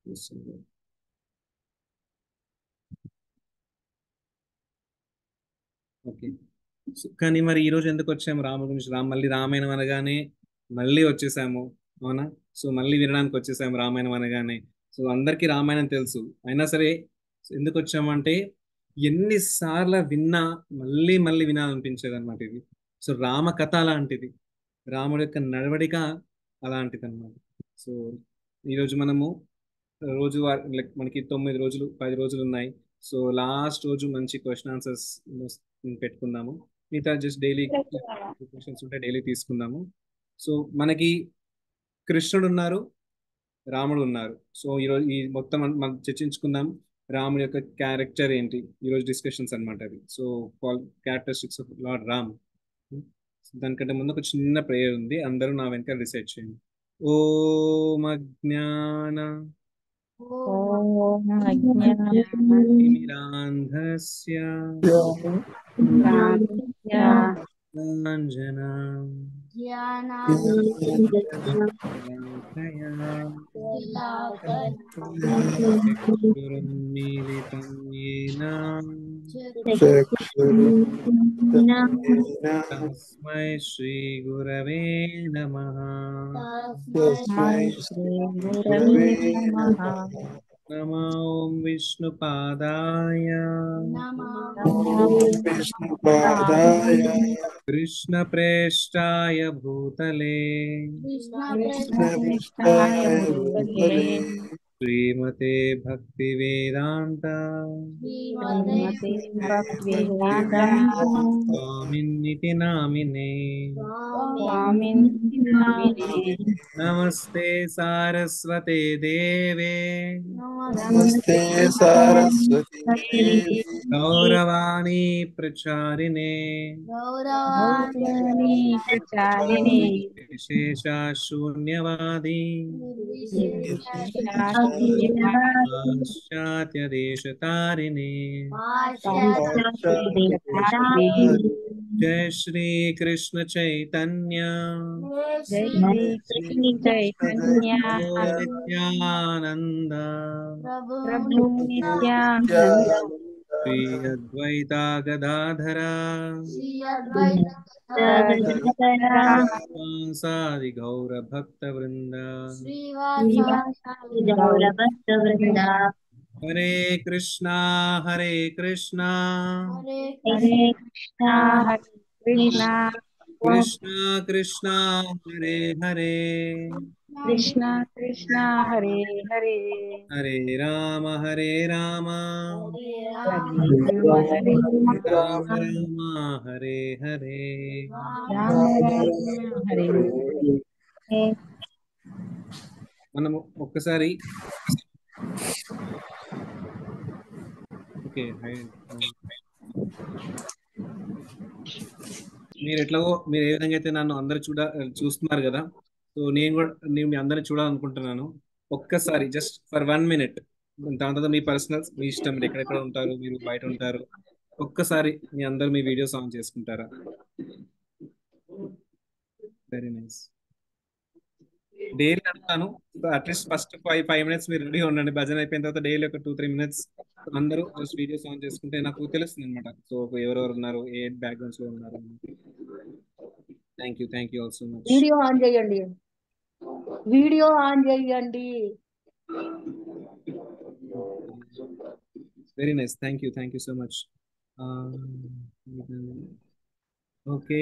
Okay so కానీ మరి ఈ రోజు ఎందుకు వచ్చాము రాముడి గురించి రామ్ మళ్ళీ రామాయణం అనగానే మళ్ళీ వచ్చేసాము అవునా సో మళ్ళీ వినడానికి వచ్చేసాము రామాయణం అనగానే సో అందరికీ రామాయణం తెలుసు అయినా సరే ఎందుకు వచ్చామంటే ఎన్నిసార్లు విన్నా మళ్ళీ మళ్ళీ వినాలనిపించేది అనమాట ఇది సో రామ కథ అలాంటిది రాముడి యొక్క నడవడిక అలాంటిది అనమాట సో ఈరోజు మనము రోజు లైక్ మనకి తొమ్మిది రోజులు పది రోజులు ఉన్నాయి సో లాస్ట్ రోజు మంచి క్వశ్చన్ ఆన్సర్స్ పెట్టుకుందాము మిగతా జస్ట్ డైలీ క్వశ్చన్స్ ఉంటే డైలీ తీసుకుందాము సో మనకి కృష్ణుడు ఉన్నారు రాముడు ఉన్నారు సో ఈరోజు ఈ మొత్తం మనం చర్చించుకుందాం రాముడి యొక్క క్యారెక్టర్ ఏంటి ఈరోజు డిస్కషన్స్ అనమాట అవి so characteristics of lord Ram దానికంటే ముందు ఒక చిన్న ప్రేయర్ ఉంది అందరూ నా వెనక రిసైడ్ చేయండి ఓం అజ్ఞాన తిమిరాంధస్య జ్ఞానాంజనా మీలితం येन తస్మై శ్రీ గురవే నమః నమో ఓం విష్ణుపాదాయ కృష్ణ ప్రేష్టాయ భూతలే శ్రీమతే భక్తి వేదాంత స్వామిన్నితి నామినే నమస్తే సారస్వతే దేవే నమస్తే సారస్వతి గౌరవాణి ప్రచారిణే విశేష శూన్యవాది పాశ్చాత్యదేశతారిణే జయ శ్రీ కృష్ణ చైతన్య నిత్యానంద శ్రీ అద్వైత గదాధర సాది గౌర భక్త వృంద హరే కృష్ణ హరే కృష్ణ కృష్ణ కృష్ణ హరే హరే కృష్ణ కృష్ణ హరే హరే హరే రామ హరే రామ హరే రామ రామ హరే హరే హరే మనము ఒక్కసారి ఓకే మీరు ఎట్లాగో మీరు ఏ విధంగా అయితే నన్ను అందరు చూడ చూస్తున్నారు కదా సో నేను కూడా నేను మీ అందరిని చూడాలనుకుంటున్నాను ఒక్కసారి జస్ట్ ఫర్ వన్ మినిట్ దాని తర్వాత మీ పర్సనల్స్ మీ ఇష్టం మీరు ఎక్కడెక్కడ ఉంటారు మీరు బయట ఉంటారు ఒక్కసారి మీ అందరు మీ వీడియోస్ ఆన్ చేసుకుంటారా వెరీ నైస్ డైలీ అడుగుతాను at least first five five minutes మీరు రెడీ ఉండండి భజన అయిపోయిన తర్వాత డైలీ ఒక టూ త్రీ మినిట్స్ అందరూ జస్ట్ వీడియోస్ ఆన్ చేసుకుంటే నాకు తెలుస్తుంది అనమాట సో ఎవరెవరు ఉన్నారు ఏ బ్యాక్గ్రౌండ్స్ లో ఉన్నారు thank you thank you also much video on చేయండి వీడియో ఆన్ చేయండి very nice thank you thank you so much okay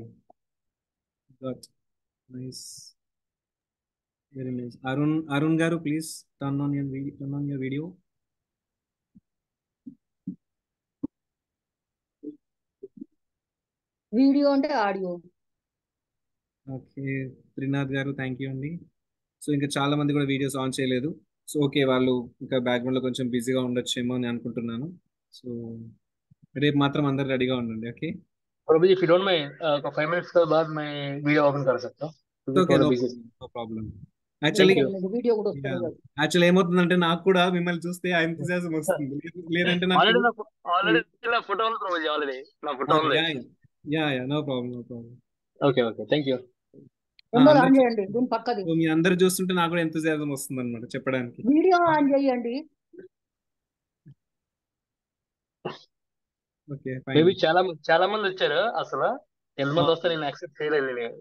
got nice very nice Arun Arun గారు please turn on your video turn on your video video అంటే audio okay Trinath గారు thank you అండి so ఇంకా చాలా మంది కూడా వీడియోస్ ఆన్ చేయలేదు సో ఓకే వాళ్ళు ఇంకా బ్యాక్గ్రౌండ్ లో కొంచెం బిజీగా ఉండొచ్చేమో అని అనుకుంటున్నాను సో రేపు మాత్రం అందరు రెడీగా ఉండండి okay Prabhu ji if you don't mind five minutes के बाद मैं वीडियो ओपन कर सकता हूँ क्योंकि ఓకే थोड़ा no busy no problem actually video కూడా వస్తుంది కదా యాక్చువల్ ఏమవుతుందంటే నాకు కూడా మిమ్మల్ని చూస్తే ఆ ఎంతజాజం వస్తుంది లేదు- లేదంటే నాకు ఆల్రెడీ నా ఆల్రెడీ నా ఫోటో ఉంది ప్రభు జీ ఆల్రెడీ నా ఫోటో ఉంది yeah yeah yeah no problem no problem okay okay thank you రెండోది అందరు ఆన్ చేయండి దీని పక్కది మీ అందరు చూస్తుంటే నాకు కూడా ఎంతసేపం వస్తుంది అనమాట చెప్పడానికి వీడియో ఆన్ చేయండి ఓకే మేబీ ఫైన్ చాలా మంది- చాలా మంది వచ్చారు అసలు ఎంతమంది వస్తే నేను యాక్సెప్ట్ చేయలేదు నేను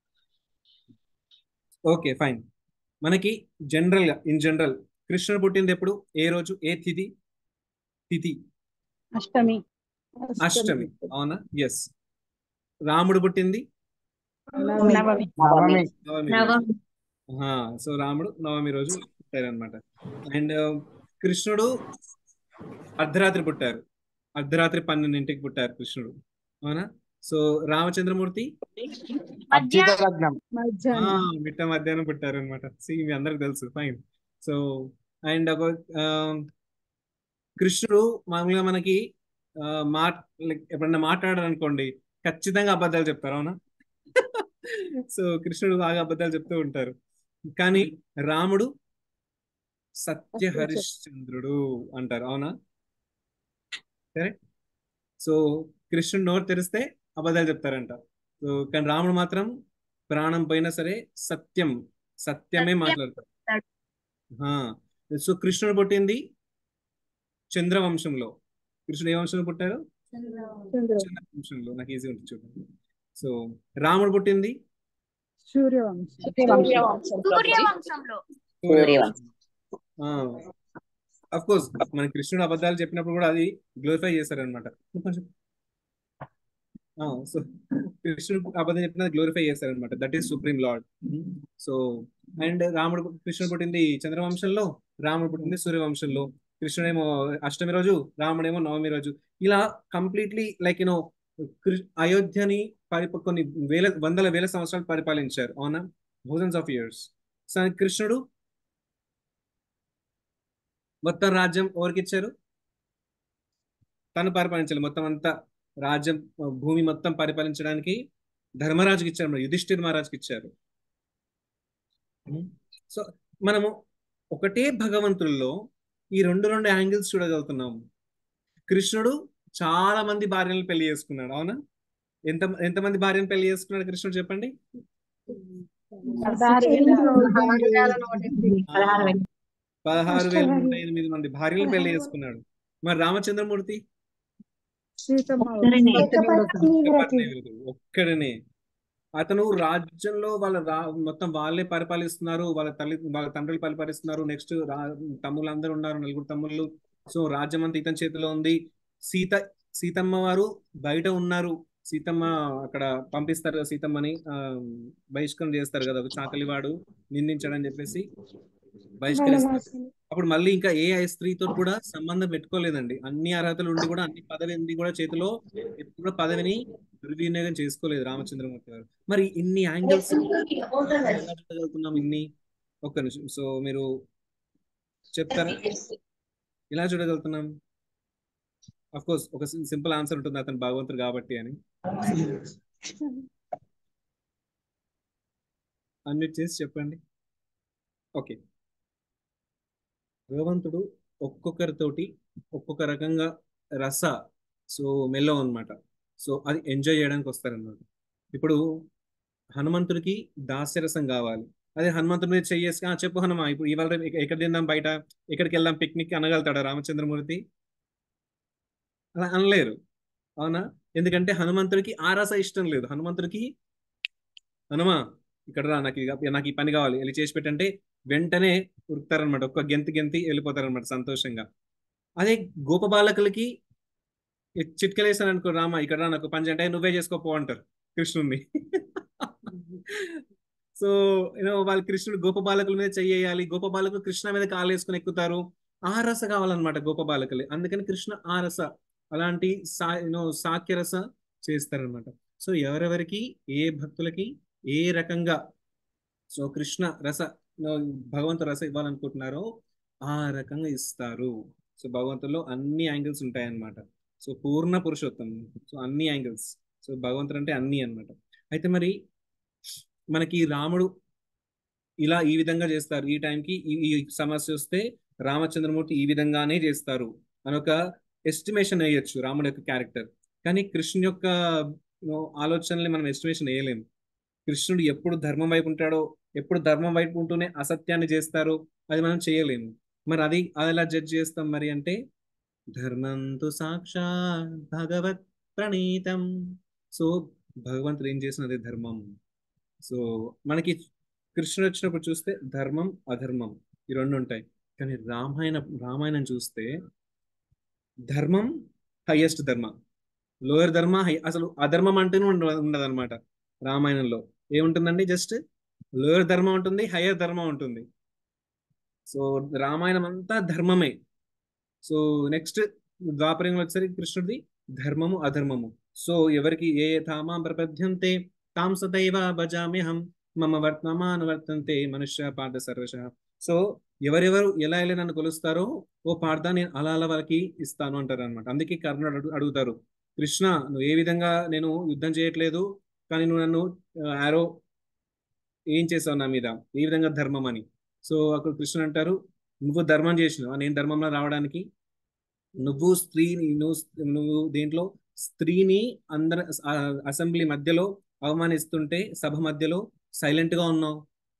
ఓకే ఫైన్ మనకి జనరల్ గా ఇన్ జనరల్ కృష్ణుడు పుట్టింది ఎప్పుడు ఏ రోజు ఏ తిథి తిథి అష్టమి అష్టమి అవునా ఎస్ రాముడు పుట్టింది నవమి నవమి నవమి రోజు సో రాముడు నవమి రోజు పుట్టారనమాట అండ్ కృష్ణుడు అర్ధరాత్రి పుట్టారు అర్ధరాత్రి పన్నెండింటికి పుట్టారు కృష్ణుడు అవునా సో రామచంద్రమూర్తి అర్చిత లగ్నం ఆ, మధ్యాహ్నం మిట్ట మధ్యాహ్నం పుట్టారు అనమాట సి మీ అందరికి తెలుసు ఫైన్ సో అండ్ ఒక ఆ, కృష్ణుడు మామూలుగా మనకి ఆ, మా like ఎప్పుడన్నా మాట్లాడారు అనుకోండి ఖచ్చితంగా అబద్ధాలు చెప్తారు అవునా సో కృష్ణుడు బాగా అబద్ధాలు చెప్తూ ఉంటారు కానీ రాముడు సత్య హరిశ్చంద్రుడు అంటారు అవునా కరెక్ట్ సో కృష్ణుడు నోరు తెరిస్తే అబద్ధాలు చెప్తారంట సో కానీ రాముడు మాత్రం ప్రాణం పోయినా సరే సత్యం సత్యమే మాట్లాడతారు ఆ, సో కృష్ణుడు పుట్టింది చంద్రవంశంలో కృష్ణుడు ఏ వంశంలో పుట్టారు చంద్ర చంద్రవంశంలో నాకు ఈజీ ఉంటుంది చూడండి సో రాముడు పుట్టింది సూర్యవంశం సూర్యవంశంలో సూర్యవంశం అఫ్ కోర్స్ మన కృష్ణుడు అబద్ధాలు చెప్పినప్పుడు కూడా అది గ్లోరిఫై చేశారనమాట కొంచెం సో కృష్ణుడు అబద్ధం చెప్పినది గ్లోరిఫై చేశారనమాట that is supreme lord so and రాముడు కృష్ణుడు పుట్టింది చంద్రవంశంలో రాముడు పుట్టింది సూర్యవంశంలో కృష్ణుడేమో అష్టమి రోజు రాముడేమో నవమి రోజు ఇలా కంప్లీట్లీ లైక్ యూనో అయోధ్యని పరిప కొన్ని వేల వందల వేల సంవత్సరాలు పరిపాలించారు అవునా థౌజండ్స్ ఆఫ్ ఇయర్స్ సో కృష్ణుడు మొత్తం రాజ్యం ఎవరికి ఇచ్చారు తను పరిపాలించాలి మొత్తం అంతా రాజ్యం భూమి మొత్తం పరిపాలించడానికి ధర్మరాజుకి ఇచ్చారు మరి యుధిష్ఠిర్ మహారాజుకి ఇచ్చారు సో మనము ఒకటే భగవంతుల్లో ఈ రెండు రెండు యాంగిల్స్ చూడగలుగుతున్నాము కృష్ణుడు చాలా మంది భార్యలను పెళ్లి చేసుకున్నాడు అవునా ఎంత ఎంతమంది భార్యను పెళ్లి చేసుకున్నాడు కృష్ణుడు చెప్పండి పదహారు వేల పదహారు వేల నూట ఎనిమిది మంది భార్యలను పెళ్లి చేసుకున్నాడు మరి రామచంద్రమూర్తి సీతమ్మ పత్నివ్రతుడు. ఒక్కడనే అతను రాజ్యంలో వాళ్ళ రా మొత్తం వాళ్ళే పరిపాలిస్తున్నారు వాళ్ళ తల్లి వాళ్ళ తండ్రులు పరిపాలిస్తున్నారు నెక్స్ట్ రా తమ్ముళ్ళు అందరూ ఉన్నారు నలుగురు తమ్ముళ్ళు సో రాజ్యం అంతా ఇతని చేతిలో ఉంది సీత సీతమ్మ వారు బయట ఉన్నారు సీతమ్మ అక్కడ పంపిస్తారు కదా సీతమ్మని ఆ, బహిష్కరణ చేస్తారు కదా చాకలివాడు నిందించాడని చెప్పేసి బహిష్కరిస్తారు అప్పుడు మళ్ళీ ఇంకా ఏ ఐ స్త్రీతో కూడా సంబంధం పెట్టుకోలేదండి అన్ని అర్హతలు ఉండి కూడా అన్ని పదవి ఉంది కూడా చేతిలో ఎప్పుడు కూడా పదవిని దుర్వినియోగం చేసుకోలేదు రామచంద్రమూర్తి గారు మరి ఇన్ని యాంగిల్స్ ఎలా చూడగలుగుతున్నాం ఇన్ని ఒక్క నిమిషం సో మీరు చెప్తారా ఎలా చూడగలుగుతున్నాం అఫ్ కోర్స్ ఒక సింపుల్ ఆన్సర్ ఉంటుంది అతను భగవంతుడు కాబట్టి అని అన్మ్యూట్ చేసి చెప్పండి ఓకే భగవంతుడు ఒక్కొక్కరితోటి ఒక్కొక్క రకంగా రస సో మెల్లో అన్నమాట సో అది ఎంజాయ్ చేయడానికి వస్తారన్నమాట ఇప్పుడు హనుమంతుడికి దాస్యరసం కావాలి అదే హనుమంతుడి మీద చెయ్యేసి "ఆ, చెప్పు హనుమ ఇప్పుడు ఇవాళ రేపు ఎక్క- ఎక్కడ తిందాం బయట ఎక్కడికి వెళ్దాం పిక్నిక్ అనగలుగుతాడా రామచంద్రమూర్తి అలా అనలేరు అవునా ఎందుకంటే హనుమంతుడికి ఆ రస ఇష్టం లేదు హనుమంతుడికి హనుమా ఇక్కడ రా నాకు ఇది- నాకు ఈ పని కావాలి వెళ్ళి చేసి పెట్టంటే వెంటనే ఉరుకుతారనమాట ఒక్క గెంతి గెంతి వెళ్ళిపోతారనమాట సంతోషంగా అదే గోపబాలకులకి చిట్కలేసాను అనుకో రామ ఇక్కడ రా నాకు పని అంటే నువ్వే చేసుకోపో అంటారు కృష్ణుడిని సో యూనో వాళ్ళు కృష్ణుడు గోపబాలకుల మీద చెయ్యాలి గోపబాలకులు కృష్ణ మీద కాలు వేసుకుని ఎక్కుతారు ఆ రస కావాలన్నమాట గోపబాలకులు అందుకని కృష్ణ ఆ రస అలాంటి సా యూనో సాక్యరస చేస్తారనమాట సో ఎవరెవరికి ఏ భక్తులకి ఏ రకంగా సో కృష్ణ రస యూనో భగవంతు రస ఇవ్వాలనుకుంటున్నారో ఆ రకంగా ఇస్తారు సో భగవంతుల్లో అన్ని యాంగిల్స్ ఉంటాయి అన్నమాట సో పూర్ణ పురుషోత్తం సో అన్ని యాంగిల్స్ సో భగవంతుడు అంటే అన్ని అన్నమాట అయితే మరి మనకి రాముడు ఇలా ఈ విధంగా చేస్తారు ఈ టైంకి ఈ ఈ సమస్య వస్తే రామచంద్రమూర్తి ఈ విధంగానే చేస్తారు అని ఒక ఎస్టిమేషన్ వేయొచ్చు రాముడి యొక్క క్యారెక్టర్ కానీ కృష్ణ యొక్క you know, ఆలోచనల్ని మనం ఎస్టిమేషన్ వేయలేము కృష్ణుడు ఎప్పుడు ధర్మం వైపు ఉంటాడో ఎప్పుడు ధర్మం వైపు ఉంటూనే అసత్యాన్ని చేస్తారో అది మనం చేయలేము మరి అది అది ఎలా జడ్జ్ చేస్తాం మరి అంటే ధర్మం తు సాక్షాత్ భగవత్ ప్రణీతం సో భగవంతుడు ఏం చేసినది ధర్మం సో మనకి కృష్ణుడు వచ్చినప్పుడు చూస్తే ధర్మం అధర్మం ఈ రెండు ఉంటాయి కానీ రామాయణ రామాయణం చూస్తే ధర్మం హైయెస్ట్ ధర్మ లోయర్ ధర్మ హై అసలు అధర్మం అంటేనే ఉండ ఉండదన్నమాట రామాయణంలో ఏముంటుందండి జస్ట్ లోయర్ ధర్మం ఉంటుంది హయ్యర్ ధర్మం ఉంటుంది సో రామాయణం అంతా ధర్మమే సో నెక్స్ట్ ద్వాపరంలో వచ్చేసరికి కృష్ణుడిది ధర్మము అధర్మము సో ఎవరికి ఏ ధామాం ప్రపద్యంతే తాం సదైవ భజామ్యహం మమ వర్తమాన వర్తంతే మనుష్య పార్థ సర్వశ సో ఎవరెవరు ఎలా ఎలా నన్ను కొలుస్తారో ఓ పార్థ నేను అలా అలా వాళ్ళకి ఇస్తాను అంటారు అనమాట అందుకే కర్ణుడు అడుగు అడుగుతారు కృష్ణ నువ్వు ఏ విధంగా నేను యుద్ధం చేయట్లేదు కానీ నువ్వు నన్ను ఆరో ఏం చేసావు నా మీద ఏ విధంగా ధర్మం అని సో అక్కడ కృష్ణుడు అంటారు నువ్వు ధర్మం చేసినావు నేను ధర్మంలో రావడానికి నువ్వు స్త్రీని నువ్వు నువ్వు దేంట్లో స్త్రీని అందర అసెంబ్లీ మధ్యలో అవమానిస్తుంటే సభ మధ్యలో సైలెంట్ గా ఉన్నావు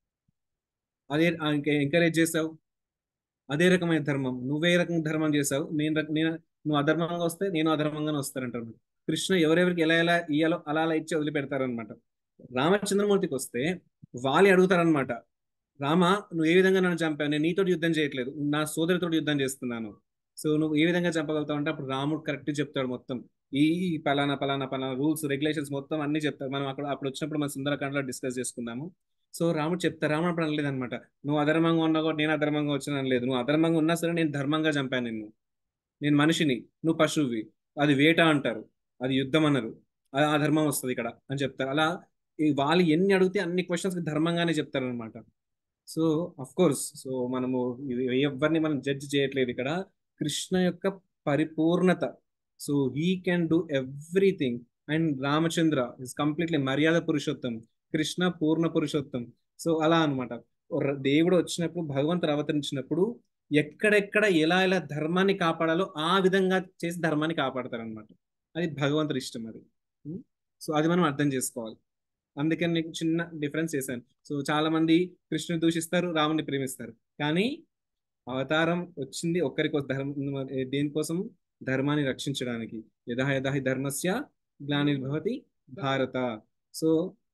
అదే ఎంకరేజ్ చేసావు అదే రకమైన ధర్మం నువ్వే రకం ధర్మం చేసావు నేను రక- నేను నువ్వు అధర్మంగా వస్తే నేను అధర్మంగానే వస్తానంటారు కృష్ణ ఎవరెవరికి ఎలా ఎలా ఇయ్యాలో అలా అలా ఇచ్చి వదిలిపెడతారనమాట రామచంద్రమూర్తికి వస్తే వాళ్ళే అడుగుతారనమాట రామ నువ్వు ఏ విధంగా నన్ను చంపావు నేను నీతో యుద్ధం చేయట్లేదు నా సోదరితో యుద్ధం చేస్తున్నాను సో నువ్వు ఏ విధంగా చంపగలుగుతావు అంటే అప్పుడు రాముడు కరెక్ట్ చెప్తాడు మొత్తం ఈ ఈ పలానా పలానా పలానా రూల్స్ రెగ్యులేషన్స్ మొత్తం అన్ని చెప్తారు మనం అక్కడ అప్పుడు వచ్చినప్పుడు మన సుందరకాండలో డిస్కస్ చేసుకుందాము సో రాముడు చెప్తా రాముడు అప్పుడు అనలేదు అనమాట నువ్వు అధర్మంగా ఉన్నా కూడా నేను అధర్మంగా వచ్చిన లేదు నువ్వు అధర్మంగా ఉన్నా సరే నేను ధర్మంగా చంపాను నిన్ను నేను మనిషిని నువ్వు పశువువి అది వేట అంటారు అది యుద్ధం అన్నారు ఆ- ఆ ధర్మం వస్తుంది ఇక్కడ అని చెప్తారు అలా ఈ వాళ్ళు ఎన్ని అడిగితే అన్ని క్వశ్చన్స్ ధర్మంగానే చెప్తారు అనమాట సో అఫ్ కోర్స్ సో మనము ఇది ఎవరిని మనం జడ్జ్ చేయట్లేదు ఇక్కడ కృష్ణ యొక్క పరిపూర్ణత so he can do everything and Ramachandra is completely Maryada Purushottam Krishna Purna Purushottam so అలా అనమాట దేవుడు వచ్చినప్పుడు భగవంతుడు అవతరించినప్పుడు ఎక్కడెక్కడ ఎలా ఎలా ధర్మాన్ని కాపాడాలో ఆ విధంగా చేసి ధర్మాన్ని కాపాడతారు అనమాట అది భగవంతుడి ఇష్టం అది సో అది మనం అర్థం చేసుకోవాలి అందుకని నీకు చిన్న డిఫరెన్స్ చేశాను సో చాలా మంది కృష్ణుని దూషిస్తారు రాముని ప్రేమిస్తారు కానీ అవతారం వచ్చింది ఒక్కరి కోసం ధర్మ దేనికోసం ధర్మాన్ని రక్షించడానికి యథా యథా హి ధర్మస్య గ్లానిర్భవతి భారత సో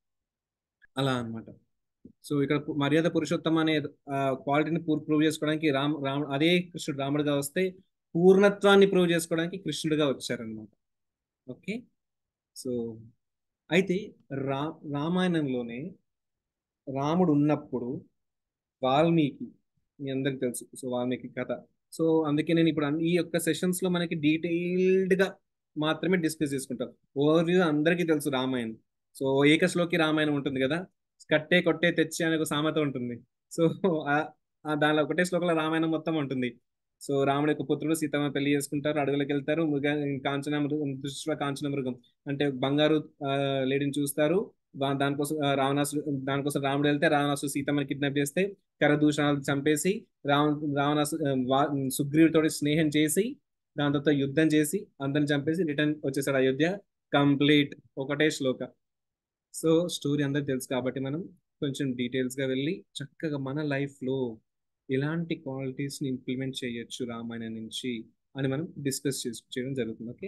అలా అన్నమాట సో ఇక్కడ పు- మర్యాద పురుషోత్తమ అనే క్వాలిటీని ప్రూవ్ చేసుకోవడానికి రామ్ రామ్ అదే కృష్ణుడు రాముడిగా వస్తే పూర్ణత్వాన్ని ప్రూవ్ చేసుకోవడానికి కృష్ణుడిగా వచ్చారనమాట ఓకే సో అయితే రా రామాయణంలోనే రాముడు ఉన్నప్పుడు వాల్మీకి మీ అందరికి తెలుసు సో వాల్మీకి కథ సో అందుకే నేను ఇప్పుడు అన్ని- ఈ యొక్క సెషన్స్ లో మనకి డీటెయిల్డ్ గా మాత్రమే డిస్కస్ చేసుకుంటాం ఓవర్వ్యూ అందరికీ తెలుసు రామాయణం సో ఏకశ్లోకి రామాయణం ఉంటుంది కదా కట్టే కొట్టే తెచ్చి అనే ఒక సామెత ఉంటుంది సో ఆ- ఆ దానిలో ఒకటే శ్లోకంలో రామాయణం మొత్తం ఉంటుంది సో రాముడి యొక్క పుత్రుడు సీతమ్మ పెళ్లి చేసుకుంటారు అడవులకు వెళ్తారు మృగ కాంచన మృగం దృష్టిలో కాంచన మృగం అంటే బంగారు ఆ, లేడీని చూస్తారు వా- దానికోసం ఆ, రావణాసుడు దానికోసం రాముడు వెళ్తే రావణాసుడు సీతమ్మని కిడ్నాప్ చేస్తే కరదూషణాలు చంపేసి రావ రావణాసు ఆ, వా- సుగ్రీవుడితో స్నేహం చేసి దాని తర్వాత యుద్ధం చేసి అందరిని చంపేసి రిటర్న్ వచ్చేసాడు అయోధ్య కంప్లీట్ ఒకటే శ్లోక సో స్టోరీ అందరికి తెలుసు కాబట్టి మనం కొంచెం డీటెయిల్స్ గా వెళ్ళి చక్కగా మన లైఫ్ లో ఎలాంటి క్వాలిటీస్ ని ఇంప్లిమెంట్ చేయొచ్చు రామాయణం నుంచి అని మనం డిస్కస్ చేయడం జరుగుతుంది ఓకే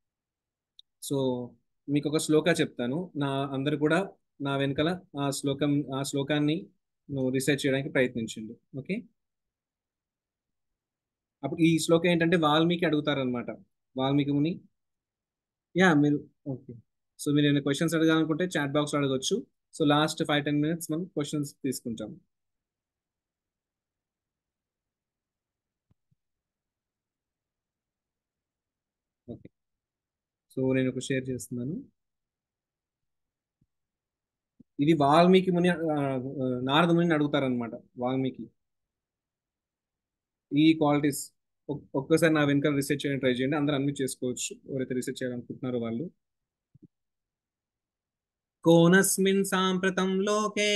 సో మీకు ఒక శ్లోక చెప్తాను నా అందరు కూడా నా వెనకాల ఆ శ్లోకం ఆ శ్లోకాన్ని నువ్వు రీసెర్చ్ చేయడానికి ప్రయత్నించండి ఓకే అప్పుడు ఈ శ్లోకం ఏంటంటే వాల్మీకి అడుగుతారనమాట వాల్మీకి ముని యా మీరు ఓకే సో మీరు ఏమైనా క్వశ్చన్స్ అడగాలనుకుంటే చాట్ బాక్స్ లో అడగొచ్చు so last five ten minutes మనం క్వశ్చన్స్ తీసుకుంటాం ఓకే సో నేను ఒక షేర్ చేస్తున్నాను ఇది వాల్మీకి ముని ఆ, ఆ, నారద ముని అడుగుతారనమాట వాల్మీకి ఈ క్వాలిటీస్ ఒక్కసారి నా వెనకాల రీసెర్చ్ చేయడానికి ట్రై చేయండి అందరూ అన్ని చేసుకోవచ్చు ఎవరైతే రీసెర్చ్ చేయాలనుకుంటున్నారో వాళ్ళు కోనస్మిన్ సాంప్రతం లోకే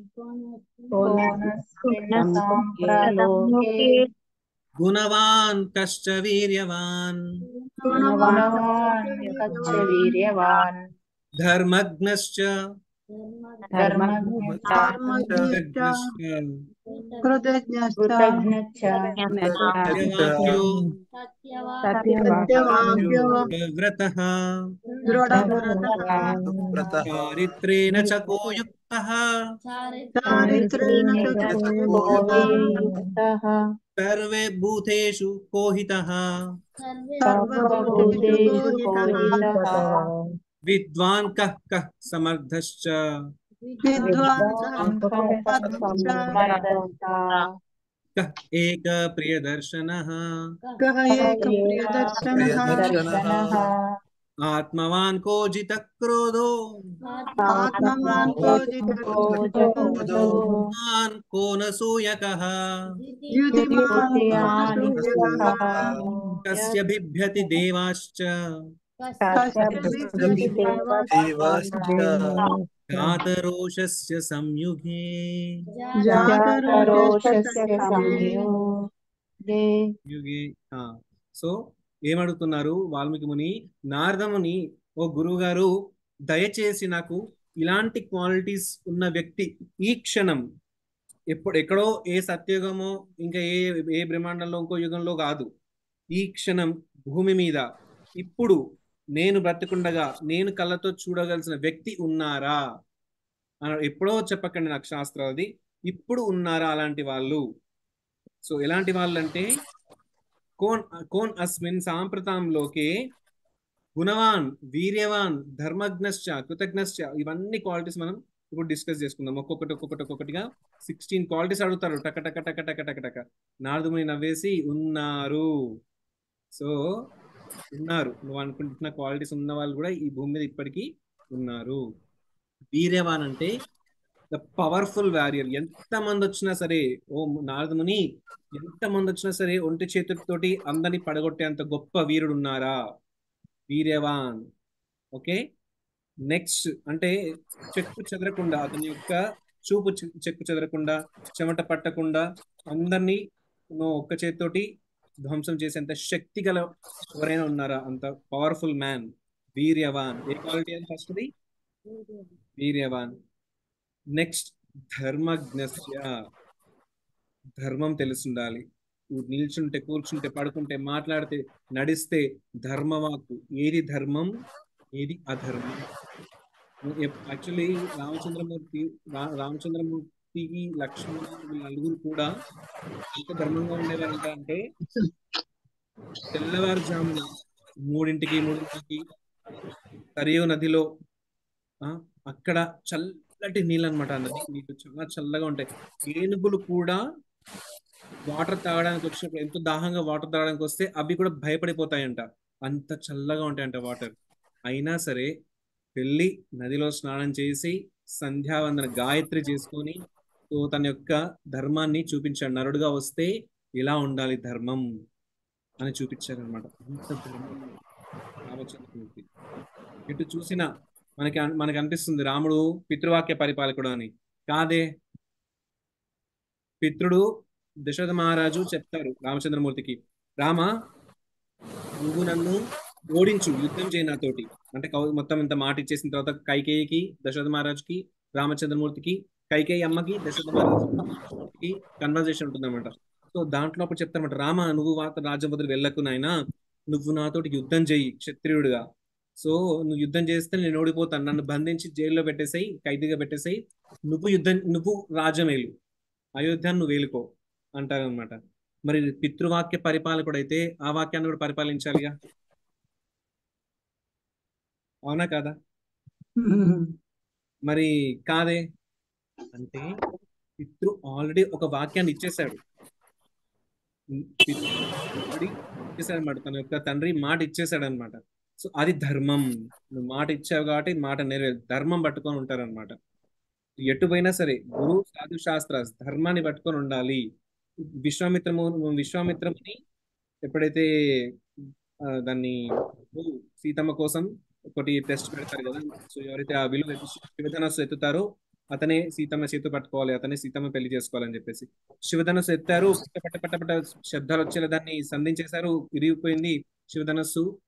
సాంప్రలోకే గుణవాన్ కశ్చ వీర్యవాన్ గుణవాన్ కచ్చ వీర్యవాన్ ధర్మజ్ఞశ్చ సత్యవాక్యో సత్యవాక్యో వ్రతః వ్రతః చారిత్రేణ చకో యుక్తః చారిత్రేణ సర్వే భూతేషు కోహితః విద్వాన్ కః కః సమర్థశ్చ కః ఏక ప్రియదర్శనః ప్రియదర్శనః ఆత్మవాన్ కో జిత క్రోధో మాన్ కో నసూయకః కస్య బిభ్యతి దేవాశ్చ దేవాశ్చ జాతరోషస్య సంయుగే యుగే ఆ సో ఏమడుగుతున్నారు వాల్మీకి ముని నారద ముని ఓ గురువు గారు దయచేసి నాకు ఇలాంటి క్వాలిటీస్ ఉన్న వ్యక్తి ఈ క్షణం ఎప్పుడు ఎక్కడో ఏ సత్యుగమో ఇంకా ఏ ఏ బ్రహ్మాండంలో ఇంకో యుగంలో కాదు ఈ క్షణం భూమి మీద ఇప్పుడు నేను బ్రతికుండగా నేను కళ్ళతో చూడగలిసిన వ్యక్తి ఉన్నారా అని ఎప్పుడో చెప్పకండి నాకు శాస్త్రం అది ఇప్పుడు ఉన్నారా అలాంటి వాళ్ళు సో ఎలాంటి వాళ్ళు అంటే కోన్ కోన్ అస్మిన్ సాంప్రతాంలోకే గుణవాన్ వీర్యవాన్ ధర్మజ్ఞశ్చ కృతజ్ఞశ్చ ఇవన్నీ క్వాలిటీస్ మనం ఇప్పుడు డిస్కస్ చేసుకుందాం ఒక్కొక్కటి ఒక్కొక్కటి ఒక్కొక్కటిగా సిక్స్టీన్ క్వాలిటీస్ అడుగుతారు టక టక టక టక టక టక నారదుముని నవ్వేసి ఉన్నారు సో ఉన్నారు నువ్వు అనుకుంటున్న క్వాలిటీస్ ఉన్న వాళ్ళు కూడా ఈ భూమి మీద ఇప్పటికీ ఉన్నారు వీర్యవాన్ అంటే ద పవర్ఫుల్ వారియర్ ఎంత మంది వచ్చినా సరే ఓ నారదముని ఎంత మంది వచ్చినా సరే ఒంటి చేతులతోటి అందరిని పడగొట్టేంత గొప్ప వీరుడు ఉన్నారా వీర్యవాన్ ఓకే నెక్స్ట్ అంటే చెక్కు చెదరకుండా అతని యొక్క చూపు చె- చెక్కు చెదరకుండా చెమట పట్టకుండా అందరినీ నువ్వు ఒక్క చేతితోటి ధ్వంసం చేసేంత శక్తి గల ఎవరైనా ఉన్నారా అంత పవర్ఫుల్ మ్యాన్ వీర్యవాన్ ఏ క్వాలిటీ అని ఫస్ట్ది వీర్యవాన్ నెక్స్ట్ ధర్మజ్ఞస్య ధర్మం తెలుసుండాలి నువ్వు నిల్చుంటే కూర్చుంటే పడుకుంటే మాట్లాడితే నడిస్తే ధర్మవాకు ఏది ధర్మం ఏది అధర్మం యాక్చువల్లీ రామచంద్రమూర్తి రా- రామచంద్రమూర్తికి లక్ష్మణ వీళ్ళ నలుగురు కూడా ఎంత ధర్మంగా ఉండేవారు అంటే తెల్లవారుజామున మూడింటికి మూడింటికి సరియు నదిలో ఆ అక్కడ చల్లటి నీళ్ళు అనమాట నది నీళ్ళు చాలా చల్లగా ఉంటాయి ఏనుగులు కూడా వాటర్ తాగడానికి వచ్చినప్పుడు ఎంతో దాహంగా వాటర్ తాగడానికి వస్తే అవి కూడా భయపడిపోతాయంట అంత చల్లగా ఉంటాయంట వాటర్ అయినా సరే వెళ్ళి నదిలో స్నానం చేసి సంధ్యావందన గాయత్రి చేసుకొని సో తన యొక్క ధర్మాన్ని చూపించాడు నరుడుగా వస్తే ఇలా ఉండాలి ధర్మం అని చూపించారు అనమాట అంత ధర్మం రామచంద్రమూర్తి ఇటు చూసినా మనకి అన్- మనకి అనిపిస్తుంది రాముడు పితృవాక్య పరిపాలకుడు అని కాదే పితృడు దశరథ మహారాజు చెప్తారు రామచంద్రమూర్తికి రామ నువ్వు నన్ను ఓడించు యుద్ధం చేయి నాతోటి అంటే కౌ- మొత్తం ఇంత మాట ఇచ్చేసిన తర్వాత కైకేయికి దశరథ మహారాజుకి రామచంద్రమూర్తికి కైకేయి అమ్మకి దశరథ మహారాజుకి కన్వర్జేషన్ ఉంటుందన్నమాట సో దాంట్లో అప్పుడు చెప్తారన్నమాట రామ నువ్వు వాత రాజ్యం వదిలి వెళ్ళకు నాయనా నువ్వు నాతోటి యుద్ధం చెయ్యి క్షత్రియుడిగా సో నువ్వు యుద్ధం చేస్తే నేను ఓడిపోతాను నన్ను బంధించి జైల్లో పెట్టేసాయి ఖైదీగా పెట్టేసాయి నువ్వు యుద్ధం నువ్వు రాజ్యం ఏలు అయోధ్యను నువ్వు వేలుకో అంటారనమాట మరి పితృవాక్య పరిపాలకుడు అయితే ఆ వాక్యాన్ని కూడా పరిపాలించాలిగా అవునా కాదా మరి కాదే అంటే పితృ ఆల్రెడీ ఒక వాక్యాన్ని ఇచ్చేశాడు పితృ already ఇచ్చేసాడు అనమాట తన యొక్క తండ్రి మాట ఇచ్చేసాడు అనమాట సో అది ధర్మం నువ్వు మాట ఇచ్చావు కాబట్టి మాట నెరవేరు ధర్మం పట్టుకొని ఉంటారనమాట ఎటు పోయినా సరే గురు సాధు శాస్త్ర ధర్మాన్ని పట్టుకొని ఉండాలి విశ్వామిత్రము విశ్వామిత్రముని ఎప్పుడైతే ఆ, దాన్ని సీతమ్మ కోసం ఒకటి టెస్ట్ పెడతారు కదా సో ఎవరైతే ఆ విలువ శివధనస్సు ఎత్తుతారో అతనే సీతమ్మ చేతు పట్టుకోవాలి అతనే సీతమ్మ పెళ్లి చేసుకోవాలని చెప్పేసి శివధనస్సు ఎత్తారు పట్ట పట్ట పట్ట శబ్దాలు వచ్చేలా దాన్ని సంధించేశారు విరిగిపోయింది శివధనస్సు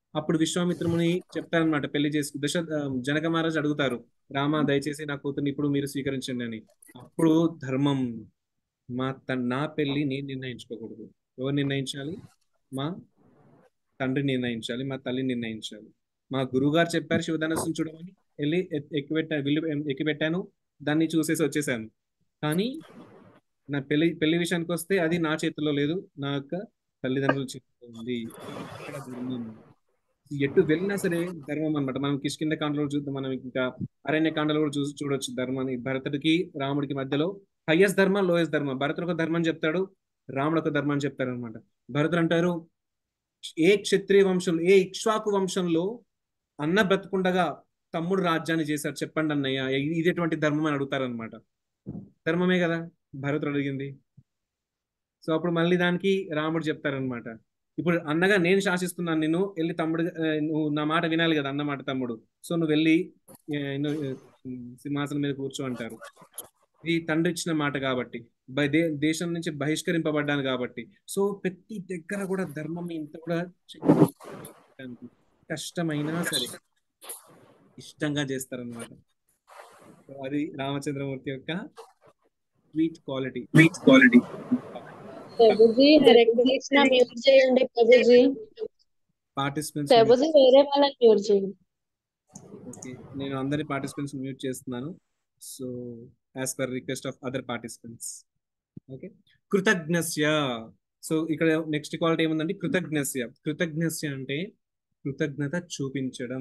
అప్పుడు విశ్వామిత్రముని చెప్తారనమాట పెళ్లి చేసుకు దశ ఆ, జనక మహారాజు అడుగుతారు రామ దయచేసి నా కూతుర్ని ఇప్పుడు మీరు స్వీకరించండి అని అప్పుడు ధర్మం మా త- నా పెళ్లి నేను నిర్ణయించుకోకూడదు ఎవరు నిర్ణయించాలి మా తండ్రి నిర్ణయించాలి మా తల్లి నిర్ణయించాలి మా గురువు గారు చెప్పారు శివధనస్సును చూడమని వెళ్ళి ఎ- ఎక్కిపెట్టా విల్లు ఎక్కిపెట్టాను దాన్ని చూసేసి వచ్చేసాను కానీ నా పెళ్లి పెళ్లి విషయానికి వస్తే అది నా చేతిలో లేదు నా యొక్క తల్లిదండ్రుల చేతిలో ఉంది ఇక్కడ ధర్మం ఎటు వెళ్ళినా సరే ధర్మం అన్నమాట మనం కిష్కింద కాండలో చూద్దాం మనం ఇంకా అరణ్య కాండలో కూడా చూసి చూడొచ్చు ధర్మాన్ని భరతుడికి రాముడికి మధ్యలో హయ్యెస్ట్ ధర్మ లోయెస్ట్ ధర్మ భరతుడు ఒక ధర్మం చెప్తాడు రాముడు ఒక ధర్మం చెప్తాడు అనమాట భరతుడు అంటారు ఏ క్షత్రియ వంశంలో ఏ ఇక్ష్వాకు వంశంలో అన్న బ్రతుకుండగా తమ్ముడు రాజ్యాన్ని చేశాడు చెప్పండి అన్నయ్య ఇది ఇది ఎటువంటి ధర్మం అని అడుగుతారనమాట ధర్మమే కదా భరతుడు అడిగింది సో అప్పుడు మళ్ళీ దానికి రాముడు చెప్తారనమాట ఇప్పుడు అన్నగా నేను శాసిస్తున్నాను నిన్ను వెళ్ళి తమ్ముడు ఆ, నువ్వు నా మాట వినాలి కదా అన్న మాట తమ్ముడు సో నువ్వు వెళ్ళి ఆ, నువ్వు, ఆ, సింహాసనం మీద కూర్చో అంటారు ఇది తండ్రి ఇచ్చిన మాట కాబట్టి బై- దే దేశం నుంచి బహిష్కరింపబడ్డాను కాబట్టి సో ప్రతి దగ్గర కూడా ధర్మం ఇంత కూడా చేయడానికి కష్టమైనా సరే ఇష్టంగా చేస్తారన్నమాట సో అది రామచంద్రమూర్తి యొక్క స్వీట్ క్వాలిటీ స్వీట్ క్వాలిటీ ప్రభుజీ హరే కృష్ణ మ్యూట్ చేయండి ప్రభుజీ పార్టిసిపెంట్స్ ప్రభుజీ వేరే వాళ్ళని మ్యూట్ చేయండి ఓకే నేను అందరి పార్టిసిపెంట్స్ మ్యూట్ చేస్తున్నాను so as per request of other participants okay కృతజ్ఞస్య సో ఇక్కడ నెక్స్ట్ క్వాలిటీ ఏముందంటే కృతజ్ఞస్య కృతజ్ఞస్య అంటే కృతజ్ఞత చూపించడం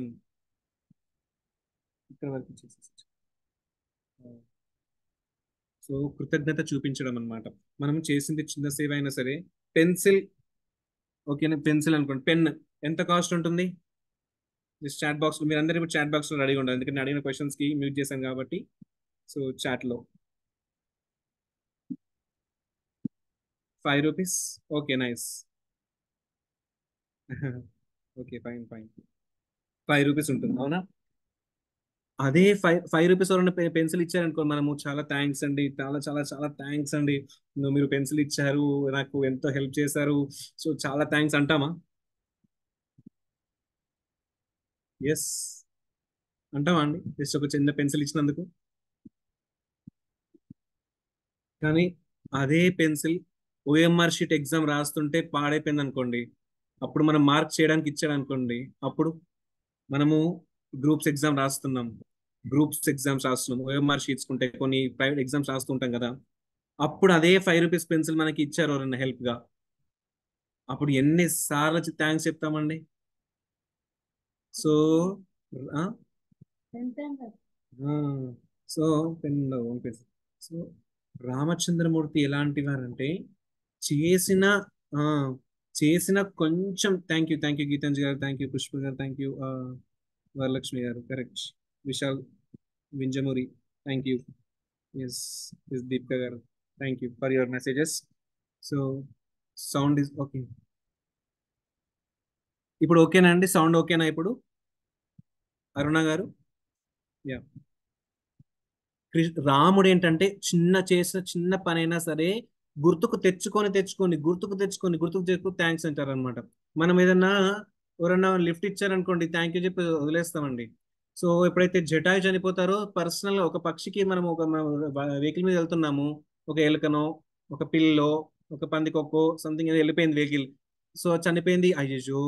ఇక్కడ వరకు చేసేసి సో కృతజ్ఞత చూపించడం అన్నమాట మనం చేసింది చిన్న సేవ అయినా సరే పెన్సిల్ ఓకేనా పెన్సిల్ అనుకోండి పెన్ ఎంత కాస్ట్ ఉంటుంది దిస్ చాట్ బాక్స్ మీరు అందరూ ఇప్పుడు చాట్ బాక్స్ లో రెడీగా ఉండాలి ఎందుకంటే నేను అడిగిన క్వశ్చన్స్ కి మ్యూట్ చేశాను కాబట్టి సో చాట్ లో five rupees okay nice okay fine fine five rupees ఉంటుంది అవునా అదే ఫైవ్ ఫైవ్ రూపీస్ ఎవరైనా పెన్సిల్ ఇచ్చారనుకో మనము చాలా థ్యాంక్స్ అండి చాలా చాలా చాలా థ్యాంక్స్ అండి నువ్వు మీరు పెన్సిల్ ఇచ్చారు నాకు ఎంతో హెల్ప్ చేశారు సో చాలా థ్యాంక్స్ అంటామా ఎస్ అంటామా అండి జస్ట్ ఒక చిన్న పెన్సిల్ ఇచ్చినందుకు కానీ అదే పెన్సిల్ ఓఎంఆర్ షీట్ ఎగ్జామ్ రాస్తుంటే పాడైపోయింది అనుకోండి అప్పుడు మనం మార్క్ చేయడానికి ఇచ్చాడు అనుకోండి అప్పుడు మనము గ్రూప్స్ ఎగ్జామ్ రాస్తున్నాం గ్రూప్స్ ఎగ్జామ్స్ రాస్తున్నాం ఓఎంఆర్ షీట్స్ ఉంటే కొన్ని ప్రైవేట్ ఎగ్జామ్స్ రాస్తుంటాం కదా అప్పుడు అదే ఫైవ్ రూపీస్ పెన్సిల్ మనకి ఇచ్చారు ఎవరన్నా help గా అప్పుడు ఎన్ని సార్లు థ్యాంక్స్ చెప్తామండి సో ఆ? ఆ, సో పెన్ పంపేసి సో రామచంద్రమూర్తి ఎలాంటి వారంటే చేసిన ఆ, చేసిన కొంచెం thank you thank you Geetanjali garu thank you Pushpa garu thank you Varalakshmi garu correct Vishal Vinjamuri thank you yes yes Deepika garu thank you for your messages so sound is okay ఇప్పుడు ఓకేనా అండి సౌండ్ ఓకేనా ఇప్పుడు అరుణ గారు యా రాముడు ఏంటంటే చిన్న చేసిన చిన్న పనైనా సరే గుర్తుకు తెచ్చుకొని తెచ్చుకొని గుర్తుకు తెచ్చుకొని గుర్తుకు తెచ్చుకొని థ్యాంక్స్ అంటారు అనమాట మనం ఏదన్నా ఎవరన్నా లిఫ్ట్ ఇచ్చారనుకోండి థ్యాంక్ యూ చెప్పి వదిలేస్తామండి సో ఎప్పుడైతే జటాయు చనిపోతారో పర్సనల్ ఒక పక్షికి మనం ఒక వెహికల్ మీద వెళ్తున్నాము ఒక ఎలుకనో ఒక పిల్లో ఒక పందికొక్కో సంథింగ్ ఏదో వెళ్ళిపోయింది వెహికల్ సో చనిపోయింది అయ్యో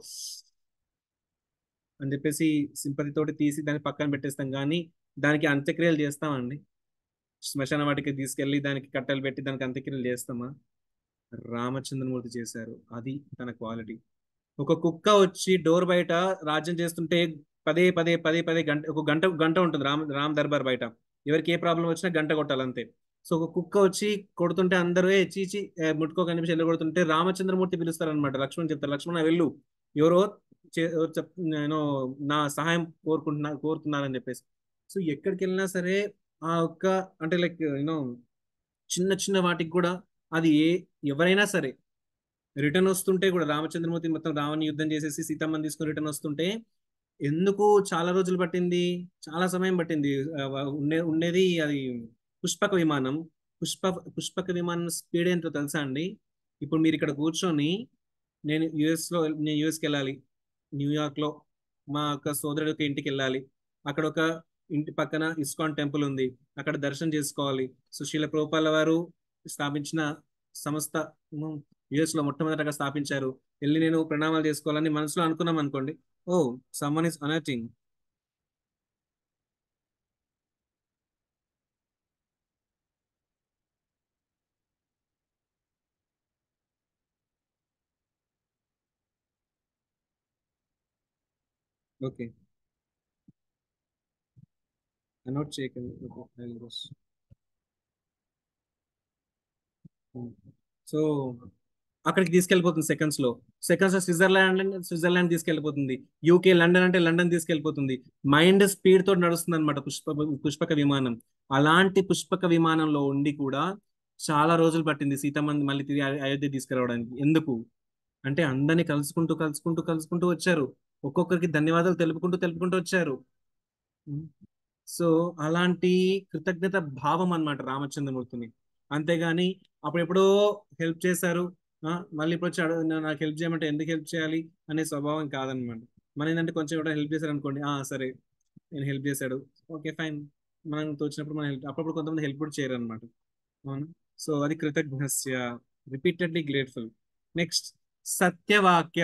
అని చెప్పేసి సింపతి తోటి తీసి దాన్ని పక్కన పెట్టేస్తాం కానీ దానికి అంత్యక్రియలు చేస్తామండి శ్మశాన వాటికి తీసుకెళ్లి దానికి కట్టెలు పెట్టి దానికి అంత్యక్రియలు చేస్తామా రామచంద్రమూర్తి చేశారు అది తన క్వాలిటీ ఒక కుక్క వచ్చి డోర్ బయట రాజ్యం చేస్తుంటే పదే పదే పదే పదే గంట ఒక గంట గంట ఉంటుంది రామ్ రామ్ దర్బార్ బయట ఎవరికి ఏ ప్రాబ్లం వచ్చినా గంట కొట్టాలి అంతే సో ఒక కుక్క వచ్చి కొడుతుంటే అందరూ ఏ చీచి ఏ, ముట్టుకో కనిపించి వెళ్ళి కొడుతుంటే రామచంద్రమూర్తి పిలుస్తారు అనమాట లక్ష్మణ్ చెప్తారు లక్ష్మణ వెళ్ళు ఎవరో చే- ఎవరో చెప్ నేను నా సహాయం కోరుకుంటున్నా కోరుతున్నానని చెప్పేసి సో ఎక్కడికి వెళ్ళినా సరే ఆ ఒక్క అంటే లైక్ యూనో చిన్న చిన్న వాటికి కూడా అది ఏ ఎవరైనా సరే రిటర్న్ వస్తుంటే కూడా రామచంద్రమూర్తి మొత్తం రావణ్ యుద్ధం చేసేసి సీతమ్మని తీసుకొని రిటర్న్ వస్తుంటే ఎందుకు చాలా రోజులు పట్టింది చాలా సమయం పట్టింది ఆ, వ- ఉండే ఉండేది అది పుష్పక విమానం పుష్ప పుష్పక విమానం స్పీడ్ ఏంటో తెలుసా అండి ఇప్పుడు మీరు ఇక్కడ కూర్చొని నేను యుఎస్ లో నేను యుఎస్కి వెళ్ళాలి న్యూయార్క్ లో మా యొక్క సోదరుడి యొక్క ఇంటికి వెళ్ళాలి అక్కడ ఒక ఇంటి పక్కన ఇస్కాన్ టెంపుల్ ఉంది అక్కడ దర్శనం చేసుకోవాలి సుశీల ప్రోపాల వారు స్థాపించిన సంస్థ యుఎస్ లో మొట్టమొదటగా స్థాపించారు వెళ్ళి నేను ప్రణామాలు చేసుకోవాలని మనసులో అనుకున్నాం అనుకోండి oh someone is unmuting okay note చేయకండి సో అక్కడికి తీసుకెళ్ళిపోతుంది సెకండ్స్ లో సెకండ్స్ లో స్విట్జర్లాండ్ అంటే స్విట్జర్లాండ్ తీసుకెళ్ళిపోతుంది యూకే లండన్ అంటే లండన్ తీసుకెళ్ళిపోతుంది మైండ్ స్పీడ్ తోటి నడుస్తుంది అనమాట పుష్ప పుష్పక విమానం అలాంటి పుష్పక విమానంలో ఉండి కూడా చాలా రోజులు పట్టింది సీతమ్మ మళ్ళీ తిరిగి అయ- అయోధ్య తీసుకురావడానికి ఎందుకు అంటే అందరినీ కలుసుకుంటూ కలుసుకుంటూ కలుసుకుంటూ వచ్చారు ఒక్కొక్కరికి ధన్యవాదాలు తెలుపుకుంటూ తెలుపుకుంటూ వచ్చారు సో అలాంటి కృతజ్ఞత భావం అన్నమాట రామచంద్రమూర్తిని అంతేగాని అప్పుడు ఎప్పుడో హెల్ప్ చేశారు ఆ, మళ్ళీ ఇప్పుడు వచ్చి అడుగు- నా- నాకు హెల్ప్ చేయమంటే ఎందుకు హెల్ప్ చేయాలి అనే స్వభావం కాదనమాట మన ఏంటంటే కొంచెం ఎవరైనా హెల్ప్ చేశారు అనుకోండి ఆ సరే నేను హెల్ప్ చేశాడు ఓకే ఫైన్ మనం తోచినప్పుడు మనం హెల్ప్ అప్పుడప్పుడు కొంతమంది హెల్ప్ కూడా చేయరు అనమాట అవును సో అది కృతజ్ఞస్య రిపీటెడ్లీ గ్రేట్ఫుల్ నెక్స్ట్ సత్యవాక్య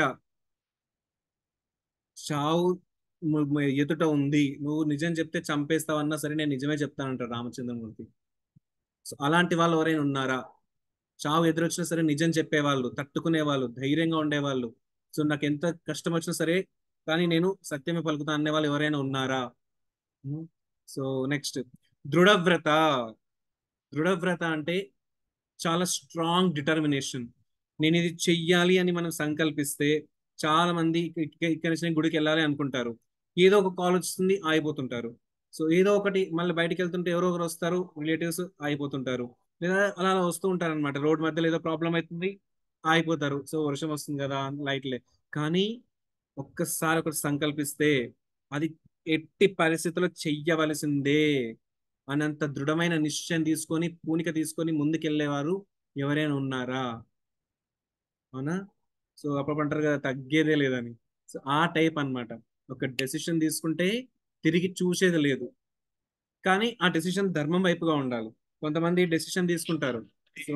చావు ము- ము- ఎదుట ఉంది నువ్వు నిజం చెప్తే చంపేస్తావన్నా సరే నేను నిజమే చెప్తానంటాడు రామచంద్రమూర్తి సో అలాంటి వాళ్ళు ఎవరైనా ఉన్నారా చావు ఎదురొచ్చినా సరే నిజం చెప్పేవాళ్ళు తట్టుకునే వాళ్ళు ధైర్యంగా ఉండేవాళ్ళు సో నాకు ఎంత కష్టం వచ్చినా సరే కానీ నేను సత్యమే పలుకుతా అనే వాళ్ళు ఎవరైనా ఉన్నారా సో నెక్స్ట్ దృఢవ్రత దృఢవ్రత అంటే చాలా స్ట్రాంగ్ డిటర్మినేషన్ నేను ఇది చెయ్యాలి అని మనం సంకల్పిస్తే చాలా మంది ఇక్క- ఇక్కడ నుంచి నేను గుడికి వెళ్ళాలి అనుకుంటారు ఏదో ఒక కాల్ వస్తుంది ఆగిపోతుంటారు సో ఏదో ఒకటి మళ్ళీ బయటికి వెళ్తుంటే ఎవరో ఒకరు వస్తారు రిలేటివ్స్ ఆగిపోతుంటారు లేదా అలా అలా వస్తూ ఉంటారు అనమాట రోడ్ మధ్యలో ఏదో ప్రాబ్లం అవుతుంది ఆగిపోతారు సో వర్షం వస్తుంది కదా లైట్లే కానీ ఒక్కసారి ఒకటి సంకల్పిస్తే అది ఎట్టి పరిస్థితుల్లో చెయ్యవలసిందే అనంత దృఢమైన నిశ్చయం తీసుకొని పూనిక తీసుకొని ముందుకెళ్ళేవారు ఎవరైనా ఉన్నారా అవునా సో అప్పుడు అంటారు కదా తగ్గేదే లేదని సో ఆ టైప్ అన్నమాట ఒక డెసిషన్ తీసుకుంటే తిరిగి చూసేది లేదు కానీ ఆ డెసిషన్ ధర్మం వైపుగా ఉండాలి కొంతమంది డెసిషన్ తీసుకుంటారు సో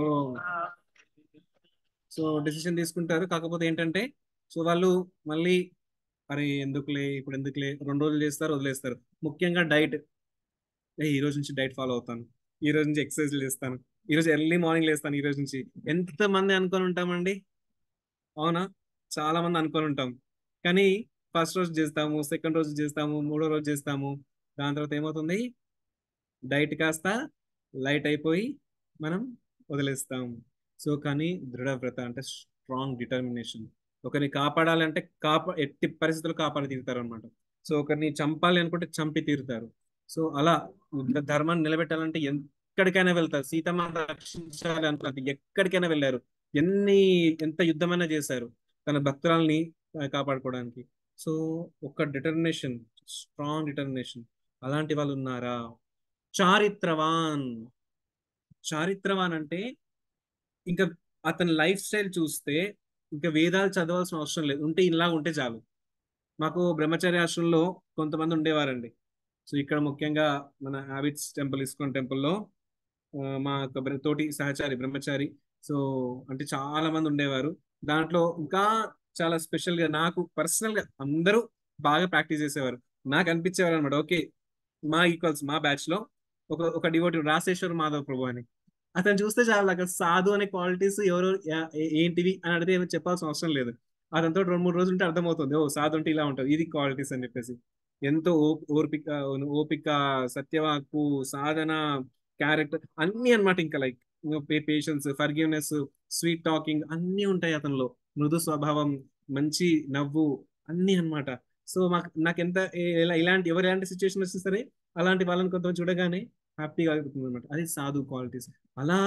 సో డెసిషన్ తీసుకుంటారు కాకపోతే ఏంటంటే సో వాళ్ళు మళ్ళీ అరే ఎందుకులే ఇప్పుడు ఎందుకులే రెండు రోజులు చేస్తారు వదిలేస్తారు ముఖ్యంగా డైట్ ఏ ఈ రోజు నుంచి డైట్ ఫాలో అవుతాను ఈ రోజు నుంచి ఎక్సర్సైజ్ చేస్తాను ఈ రోజు ఎర్లీ మార్నింగ్ లేస్తాను ఈ రోజు నుంచి ఎంత మంది అనుకొని ఉంటామండి అవునా చాలా మంది అనుకొని ఉంటాం కానీ ఫస్ట్ రోజు చేస్తాము సెకండ్ రోజు చేస్తాము మూడో రోజు చేస్తాము దాని తర్వాత ఏమవుతుంది డైట్ కాస్త లైట్ అయిపోయి మనం వదిలేస్తాం సో కానీ దృఢవ్రత అంటే స్ట్రాంగ్ డిటర్మినేషన్ ఒకరిని కాపాడాలంటే కాపా ఎట్టి పరిస్థితులు కాపాడి తీరుతారు అనమాట సో ఒకరిని చంపాలి అనుకుంటే చంపి తీరుతారు సో అలా ధర్మాన్ని నిలబెట్టాలంటే ఎక్కడికైనా వెళ్తారు సీతమ్మ రక్షించాలి అనుకుంటే ఎక్కడికైనా వెళ్ళారు ఎన్ని ఎంత యుద్ధమైనా చేశారు తన భక్తురాల్ని ఆ, కాపాడుకోవడానికి సో ఒక డిటర్మినేషన్ స్ట్రాంగ్ డిటర్మినేషన్ అలాంటి వాళ్ళు ఉన్నారా చారిత్రవాన్ చారిత్రవాన్ అంటే ఇంకా అతని లైఫ్ స్టైల్ చూస్తే ఇంకా వేదాలు చదవాల్సిన అవసరం లేదు ఉంటే ఇలా ఉంటే చాలు మాకు బ్రహ్మచర్య ఆశ్రమంలో కొంతమంది ఉండేవారండి సో ఇక్కడ ముఖ్యంగా మన హ్యాబిట్స్ టెంపుల్ ఇస్కాన్ టెంపుల్లో మా యొక్క బ్ర- తోటి సహచారి బ్రహ్మచారి సో అంటే చాలా మంది ఉండేవారు దాంట్లో ఇంకా చాలా స్పెషల్ గా నాకు పర్సనల్ గా అందరూ బాగా ప్రాక్టీస్ చేసేవారు నాకు అనిపించేవారు అనమాట ఓకే మా ఈక్వల్స్ మా బ్యాచ్ లో ఒక ఒక డివోటి రాసేశ్వర్ మాధవ్ ప్రభు అని అతను చూస్తే చాలా అక్కడ సాధు అనే క్వాలిటీస్ ఎవరు యా- ఏ- ఏంటివి అని అడిగితే ఏమీ చెప్పాల్సిన అవసరం లేదు అతనితో రెండు మూడు రోజులు ఉంటే అర్థమవుతుంది ఓ సాధు అంటే ఇలా ఉంటుంది ఇది క్వాలిటీస్ అని చెప్పేసి ఎంతో ఓ- ఓర్పిక ఓపిక సత్యవాక్కు సాధన క్యారెక్టర్ అన్ని అన్నమాట ఇంకా like patience forgiveness sweet talking అన్ని ఉంటాయి అతనిలో మృదు స్వభావం మంచి నవ్వు అన్ని అన్నమాట సో మాకు నాకు ఎంత ఏ- ఎలా ఇలాంటి ఎవరు ఎలాంటి సిచ్యువేషన్ వచ్చినా సరే అలాంటి వాళ్ళని కొంత చూడగానే హ్యాపీగా అవుతుంది అనమాట అది సాధు క్వాలిటీస్ అలా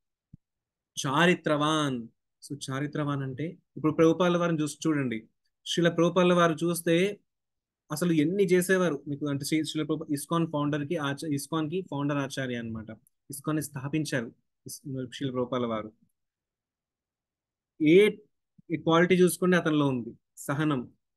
చారిత్రవాన్ సో చారిత్రవాన్ అంటే ఇప్పుడు ప్రభుపాల వారిని చూసి చూడండి శిల ప్రభుపాల వారు చూస్తే అసలు ఎన్ని చేసేవారు మీకు అంటే శ్రీ శిల ప్రభు ఇస్కాన్ ఫౌండర్ కి ఆచ ఇస్కాన్ కి ఫౌండర్ ఆచార్య అన్నమాట ఇస్కాన్ ని స్థాపించారు ఇస్- శిల ప్రభుపాల వారు ఏ క్వాలిటీ చూసుకుంటే అతనిలో ఉంది సహనం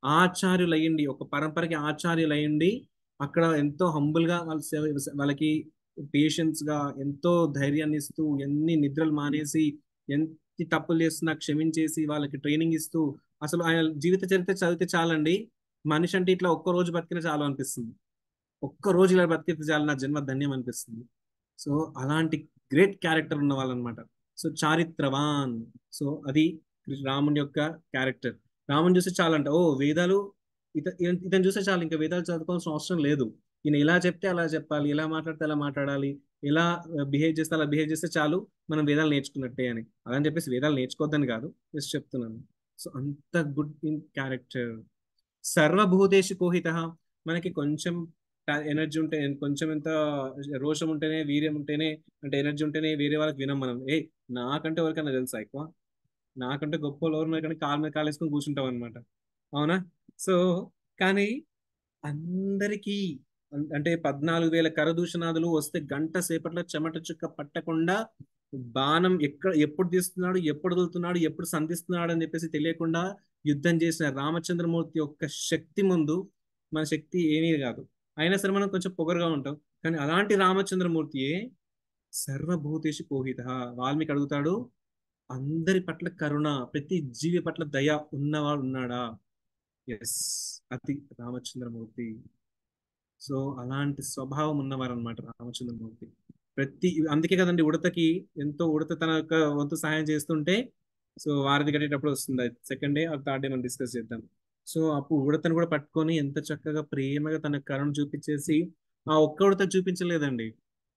ఆచార్యులు అయ్యండి ఒక పరంపరకి ఆచార్యులు అయ్యండి అక్కడ ఎంతో హంబుల్ గా వాళ్ళ సేవ వాళ్ళకి పేషెన్స్ గా ఎంతో ధైర్యాన్ని ఇస్తూ ఎన్ని నిద్రలు మానేసి ఎంత తప్పులు చేస్తున్నా క్షమించేసి వాళ్ళకి ట్రైనింగ్ ఇస్తూ అసలు ఆయన జీవిత చరిత్ర చదివితే చాలండి మనిషి అంటే ఇట్లా ఒక్క రోజు బతికిన చాలు అనిపిస్తుంది ఒక్క రోజు ఇలా బతికితే చాలు నా జన్మ ధన్యం అనిపిస్తుంది సో అలాంటి గ్రేట్ క్యారెక్టర్ ఉన్న వాళ్ళు అనమాట సో చారిత్రవాన్ సో అది రాముని యొక్క క్యారెక్టర్ రాముని చూస్తే చాలంట ఓ వేదాలు ఇత ఇతను చూస్తే చాలు ఇంకా వేదాలు చదువుకోవాల్సిన అవసరం లేదు ఈయన ఇలా చెప్తే అలా చెప్పాలి ఎలా మాట్లాడితే అలా మాట్లాడాలి ఎలా బిహేవ్ చేస్తే అలా బిహేవ్ చేస్తే చాలు మనం వేదాలు నేర్చుకున్నట్టే అని అలా అని చెప్పేసి వేదాలు నేర్చుకోవద్దని కాదు జస్ట్ చెప్తున్నాను సో అంత గుడ్ ఇన్ క్యారెక్టర్ సర్వభూతేషు కోహిత మనకి కొంచెం ఎనర్జీ ఉంటే కొంచెం ఎంత రోషం ఉంటేనే వీర్యం ఉంటేనే అంటే ఎనర్జీ ఉంటేనే వేరే వాళ్ళకి వినం మనం ఏ నాకంటే ఎవరికైనా తెలుసా ఎక్కువ నాకంటే గొప్ప వాళ్ళు ఎవరు కానీ కాలు మీద కాలు వేసుకొని కూర్చుంటాం అనమాట అవునా సో కానీ అందరికీ అం- అంటే పద్నాలుగు వేల కరదూషణాదులు వస్తే గంట సేపట్లో చెమట చుక్క పట్టకుండా బాణం ఎక్కడ ఎప్పుడు తీస్తున్నాడు ఎప్పుడు వదులుతున్నాడు ఎప్పుడు సంధిస్తున్నాడు అని చెప్పేసి తెలియకుండా యుద్ధం చేసిన రామచంద్రమూర్తి యొక్క శక్తి ముందు మన శక్తి ఏమీ కాదు అయినా సరే మనం కొంచెం పొగరుగా ఉంటాం కానీ అలాంటి రామచంద్రమూర్తియే సర్వభూతేషు కోహిత వాల్మీకి అడుగుతాడు అందరి పట్ల కరుణ ప్రతి జీవి పట్ల దయ ఉన్నవాడు ఉన్నాడా ఎస్ అది రామచంద్రమూర్తి సో అలాంటి స్వభావం ఉన్నవారు అనమాట రామచంద్రమూర్తి ప్రతి అందుకే కదండి ఉడతకి ఎంతో ఉడత తన యొక్క వంతు సహాయం చేస్తుంటే సో వారిది కట్టేటప్పుడు వస్తుంది సెకండ్ డే ఆ థర్డ్ డే మనం డిస్కస్ చేద్దాం సో అప్పుడు ఉడతను కూడా పట్టుకొని ఎంత చక్కగా ప్రేమగా తన కరుణ చూపించేసి ఆ ఒక్క ఉడత చూపించలేదండి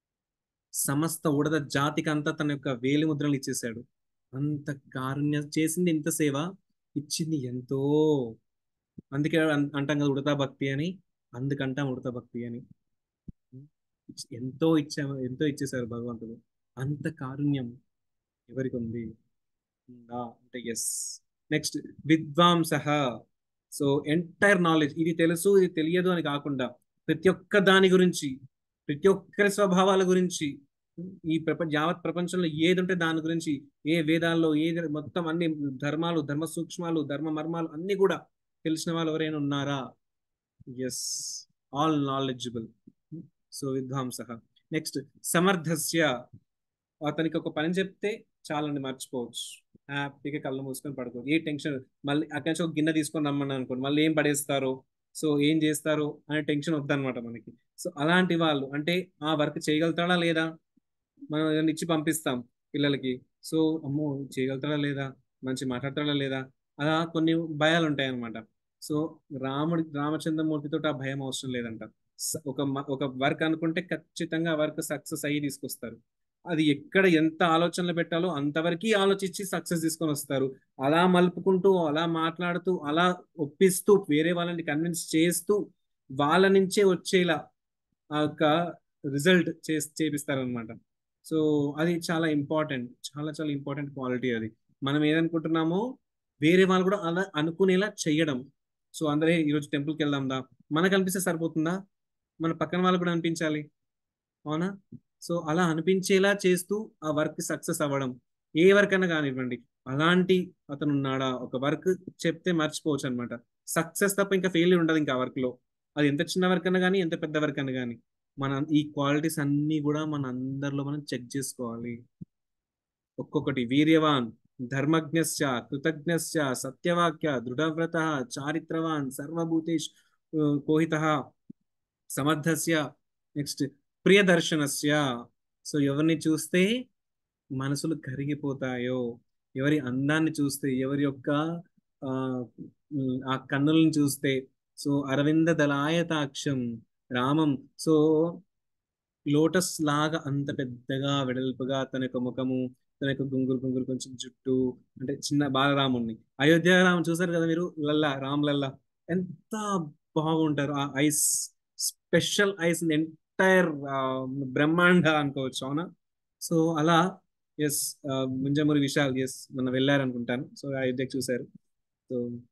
సమస్త ఉడత జాతికి అంతా తన యొక్క వేలి ముద్రలు ఇచ్చేసాడు అంత కారుణ్యం చేసింది ఇంత సేవ ఇచ్చింది ఎంతో అందుకే అన్- అంటాం కదా ఉడతా భక్తి అని అందుకంటాం ఉడతా భక్తి అని ఇచ్- ఎంతో ఇచ్చాము ఎంతో ఇచ్చేసారు భగవంతుడు అంత కారుణ్యం ఎవరికి ఉంది ఉందా అంటే ఎస్ నెక్స్ట్ విద్వాంస సో ఎంటైర్ నాలెడ్జ్ ఇది తెలుసు ఇది తెలియదు అని కాకుండా ప్రతి ఒక్క దాని గురించి ప్రతి ఒక్కరి స్వభావాల గురించి ఈ ప్రపంచ యావత్ ప్రపంచంలో ఏది ఉంటే దాని గురించి ఏ వేదాల్లో ఏది మొత్తం అన్ని ధర్మాలు ధర్మ సూక్ష్మాలు ధర్మ మర్మాలు అన్ని కూడా తెలిసిన వాళ్ళు ఎవరైనా ఉన్నారా ఎస్ ఆల్ నాలెడ్జబుల్ సో విద్వాంస నెక్స్ట్ సమర్థస్య అతనికి ఒక పని చెప్తే చాలండి మర్చిపోవచ్చు హ్యాపీగా కళ్ళు మూసుకొని పడుకోవచ్చు ఏ టెన్షన్ మళ్ళీ అక్కడి నుంచి ఒక గిన్నె తీసుకొని రమ్మని అనుకోండి మళ్ళీ ఏం పడేస్తారు సో ఏం చేస్తారు అనే టెన్షన్ వద్దనమాట మనకి సో అలాంటి వాళ్ళు అంటే ఆ వర్క్ చేయగలుగుతాడా లేదా మనం ఏదైనా ఇచ్చి పంపిస్తాం పిల్లలకి సో అమ్మో చేయగలుగుతాడా లేదా మంచి మాట్లాడతాడా లేదా అలా కొన్ని భయాలు ఉంటాయి అనమాట సో రాముడి రామచంద్రమూర్తితో ఆ భయం అవసరం లేదంట స- ఒక మ- ఒక వర్క్ అనుకుంటే ఖచ్చితంగా ఆ వర్క్ సక్సెస్ అయ్యి తీసుకొస్తారు అది ఎక్కడ ఎంత ఆలోచనలు పెట్టాలో అంతవరకు ఆలోచించి సక్సెస్ తీసుకొని వస్తారు అలా మలుపుకుంటూ అలా మాట్లాడుతూ అలా ఒప్పిస్తూ వేరే వాళ్ళని కన్విన్స్ చేస్తూ వాళ్ళ నుంచే వచ్చేలా ఆ యొక్క రిజల్ట్ చే చేపిస్తారనమాట సో అది చాలా ఇంపార్టెంట్ చాలా చాలా ఇంపార్టెంట్ క్వాలిటీ అది మనం ఏదనుకుంటున్నామో వేరే వాళ్ళు కూడా అలా అనుకునేలా చెయ్యడం సో అందరే ఈరోజు టెంపుల్కి వెళ్దాం దా మనకు అనిపిస్తే సరిపోతుందా మన పక్కన వాళ్ళకు కూడా అనిపించాలి అవునా సో అలా అనిపించేలా చేస్తూ ఆ వర్క్ సక్సెస్ అవ్వడం ఏ వర్క్ అయినా కానివ్వండి అలాంటి అతను ఉన్నాడా ఒక వర్క్ చెప్తే మర్చిపోవచ్చు అనమాట సక్సెస్ తప్ప ఇంకా ఫెయిల్యూర్ ఉండదు ఇంకా వర్క్ లో అది ఎంత చిన్న వర్క్ అన్నా కానీ ఎంత పెద్ద వర్క్ అన్నా కానీ మన ఈ క్వాలిటీస్ అన్ని కూడా మన అందరిలో మనం చెక్ చేసుకోవాలి ఒక్కొక్కటి వీర్యవాన్ ధర్మజ్ఞశ్చ కృతజ్ఞశ్చ సత్యవాక్య దృఢవ్రత చారిత్రవాన్ సర్వభూతేష్ కోహిత సమర్థస్య నెక్స్ట్ ప్రియదర్శనస్య సో ఎవరిని చూస్తే మనసులు కరిగిపోతాయో ఎవరి అందాన్ని చూస్తే ఎవరి యొక్క ఆ ఉమ్, ఆ కన్నులను చూస్తే సో అరవింద దళాయతాక్షం రామం సో లోటస్ లాగా అంత పెద్దగా వెడల్పుగా తన యొక్క ముఖము తన యొక్క గుంగురు గుంగురు కొంచెం జుట్టు అంటే చిన్న బాలరాముణ్ణి అయోధ్య రామ్ చూసారు కదా మీరు లల్లా రామ్ లల్లా ఎంత బాగుంటారు ఆ ఐస్ స్పెషల్ ఐస్ ఎంటైర్ బ్రహ్మాండ అనుకోవచ్చు అవునా సో అలా ఎస్ ముంజమూరి విశాల్ ఎస్ మొన్న వెళ్ళారనుకుంటాను సో అయోధ్యకు చూశారు సో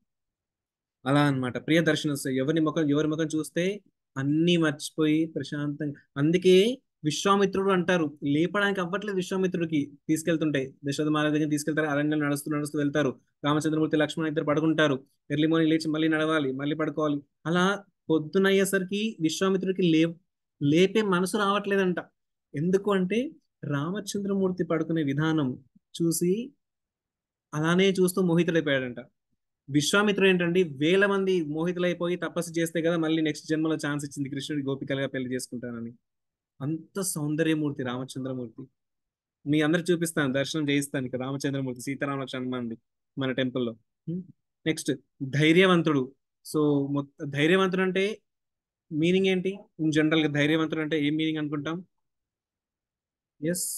అలా అన్నమాట ప్రియ దర్శనం ఎవరి ముఖం ఎవరి ముఖం చూస్తే అన్ని మర్చిపోయి ప్రశాంతంగా అందుకే విశ్వామిత్రుడు అంటారు లేపడానికి అవ్వట్లేదు విశ్వామిత్రుడికి తీసుకెళ్తుంటే దశరథ మహారాజ్ దగ్గర తీసుకెళ్తారు అరణ్యం నడుస్తూ నడుస్తూ వెళ్తారు రామచంద్రమూర్తి లక్ష్మణ ఇద్దరు పడుకుంటారు ఎర్లీ మార్నింగ్ లేచి మళ్ళీ నడవాలి మళ్ళీ పడుకోవాలి అలా పొద్దునయ్యేసరికి విశ్వామిత్రుడికి లే లేపే మనసు రావట్లేదంట ఎందుకు అంటే రామచంద్రమూర్తి పడుకునే విధానం చూసి అలానే చూస్తూ మోహితుడైపోయాడంట విశ్వామిత్రుడు ఏంటండి వేల మంది మోహితులైపోయి తపస్సు చేస్తే కదా మళ్ళీ నెక్స్ట్ జన్మలో ఛాన్స్ ఇచ్చింది కృష్ణుడి గోపికలుగా పెళ్లి చేసుకుంటానని అంత సౌందర్యమూర్తి రామచంద్రమూర్తి మీ అందరికి చూపిస్తాను దర్శనం చేయిస్తాను ఇక రామచంద్రమూర్తి సీతారామ హనుమాన్ది మన టెంపుల్లో నెక్స్ట్ ధైర్యవంతుడు సో ధైర్యవంతుడు అంటే మీనింగ్ ఏంటి ఇన్ జనరల్ గా ధైర్యవంతుడు అంటే ఏం మీనింగ్ అనుకుంటాం ఎస్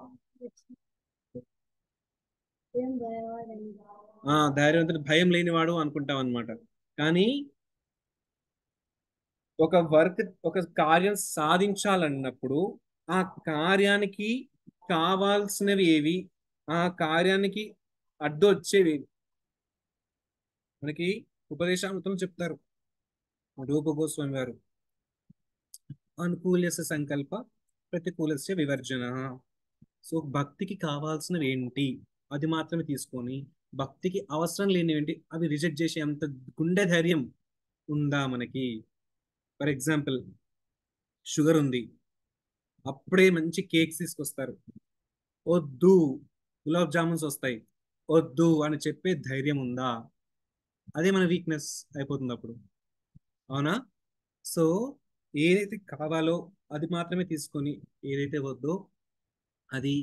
ఆ ధైర్యవంతుడు భయం లేనివాడు అనుకుంటాం అనమాట కానీ ఒక వర్క్ ఒక కార్యం సాధించాలన్నప్పుడు ఆ కార్యానికి కావాల్సినవి ఏవి ఆ కార్యానికి అడ్డు వచ్చేవి ఏవి? మనకి ఉపదేశామృతం చెప్తారు రూప గోస్వామి గారు అనుకూల్యస సంకల్ప ప్రతికూలస్య వివర్జన సో భక్తికి కావాల్సినవి ఏంటి అది మాత్రమే తీసుకొని భక్తికి అవసరం లేనివి ఏంటి అవి రిజెక్ట్ చేసే అంత గుండె ధైర్యం ఉందా మనకి ఫర్ ఎగ్జాంపుల్ షుగర్ ఉంది అప్పుడే మంచి కేక్స్ తీసుకొస్తారు వద్దు గులాబ్ జామున్స్ వస్తాయి వద్దు అని చెప్పే ధైర్యం ఉందా అదే మన వీక్నెస్ అయిపోతుంది అప్పుడు అవునా సో ఏదైతే కావాలో అది మాత్రమే తీసుకొని ఏదైతే వద్దో అది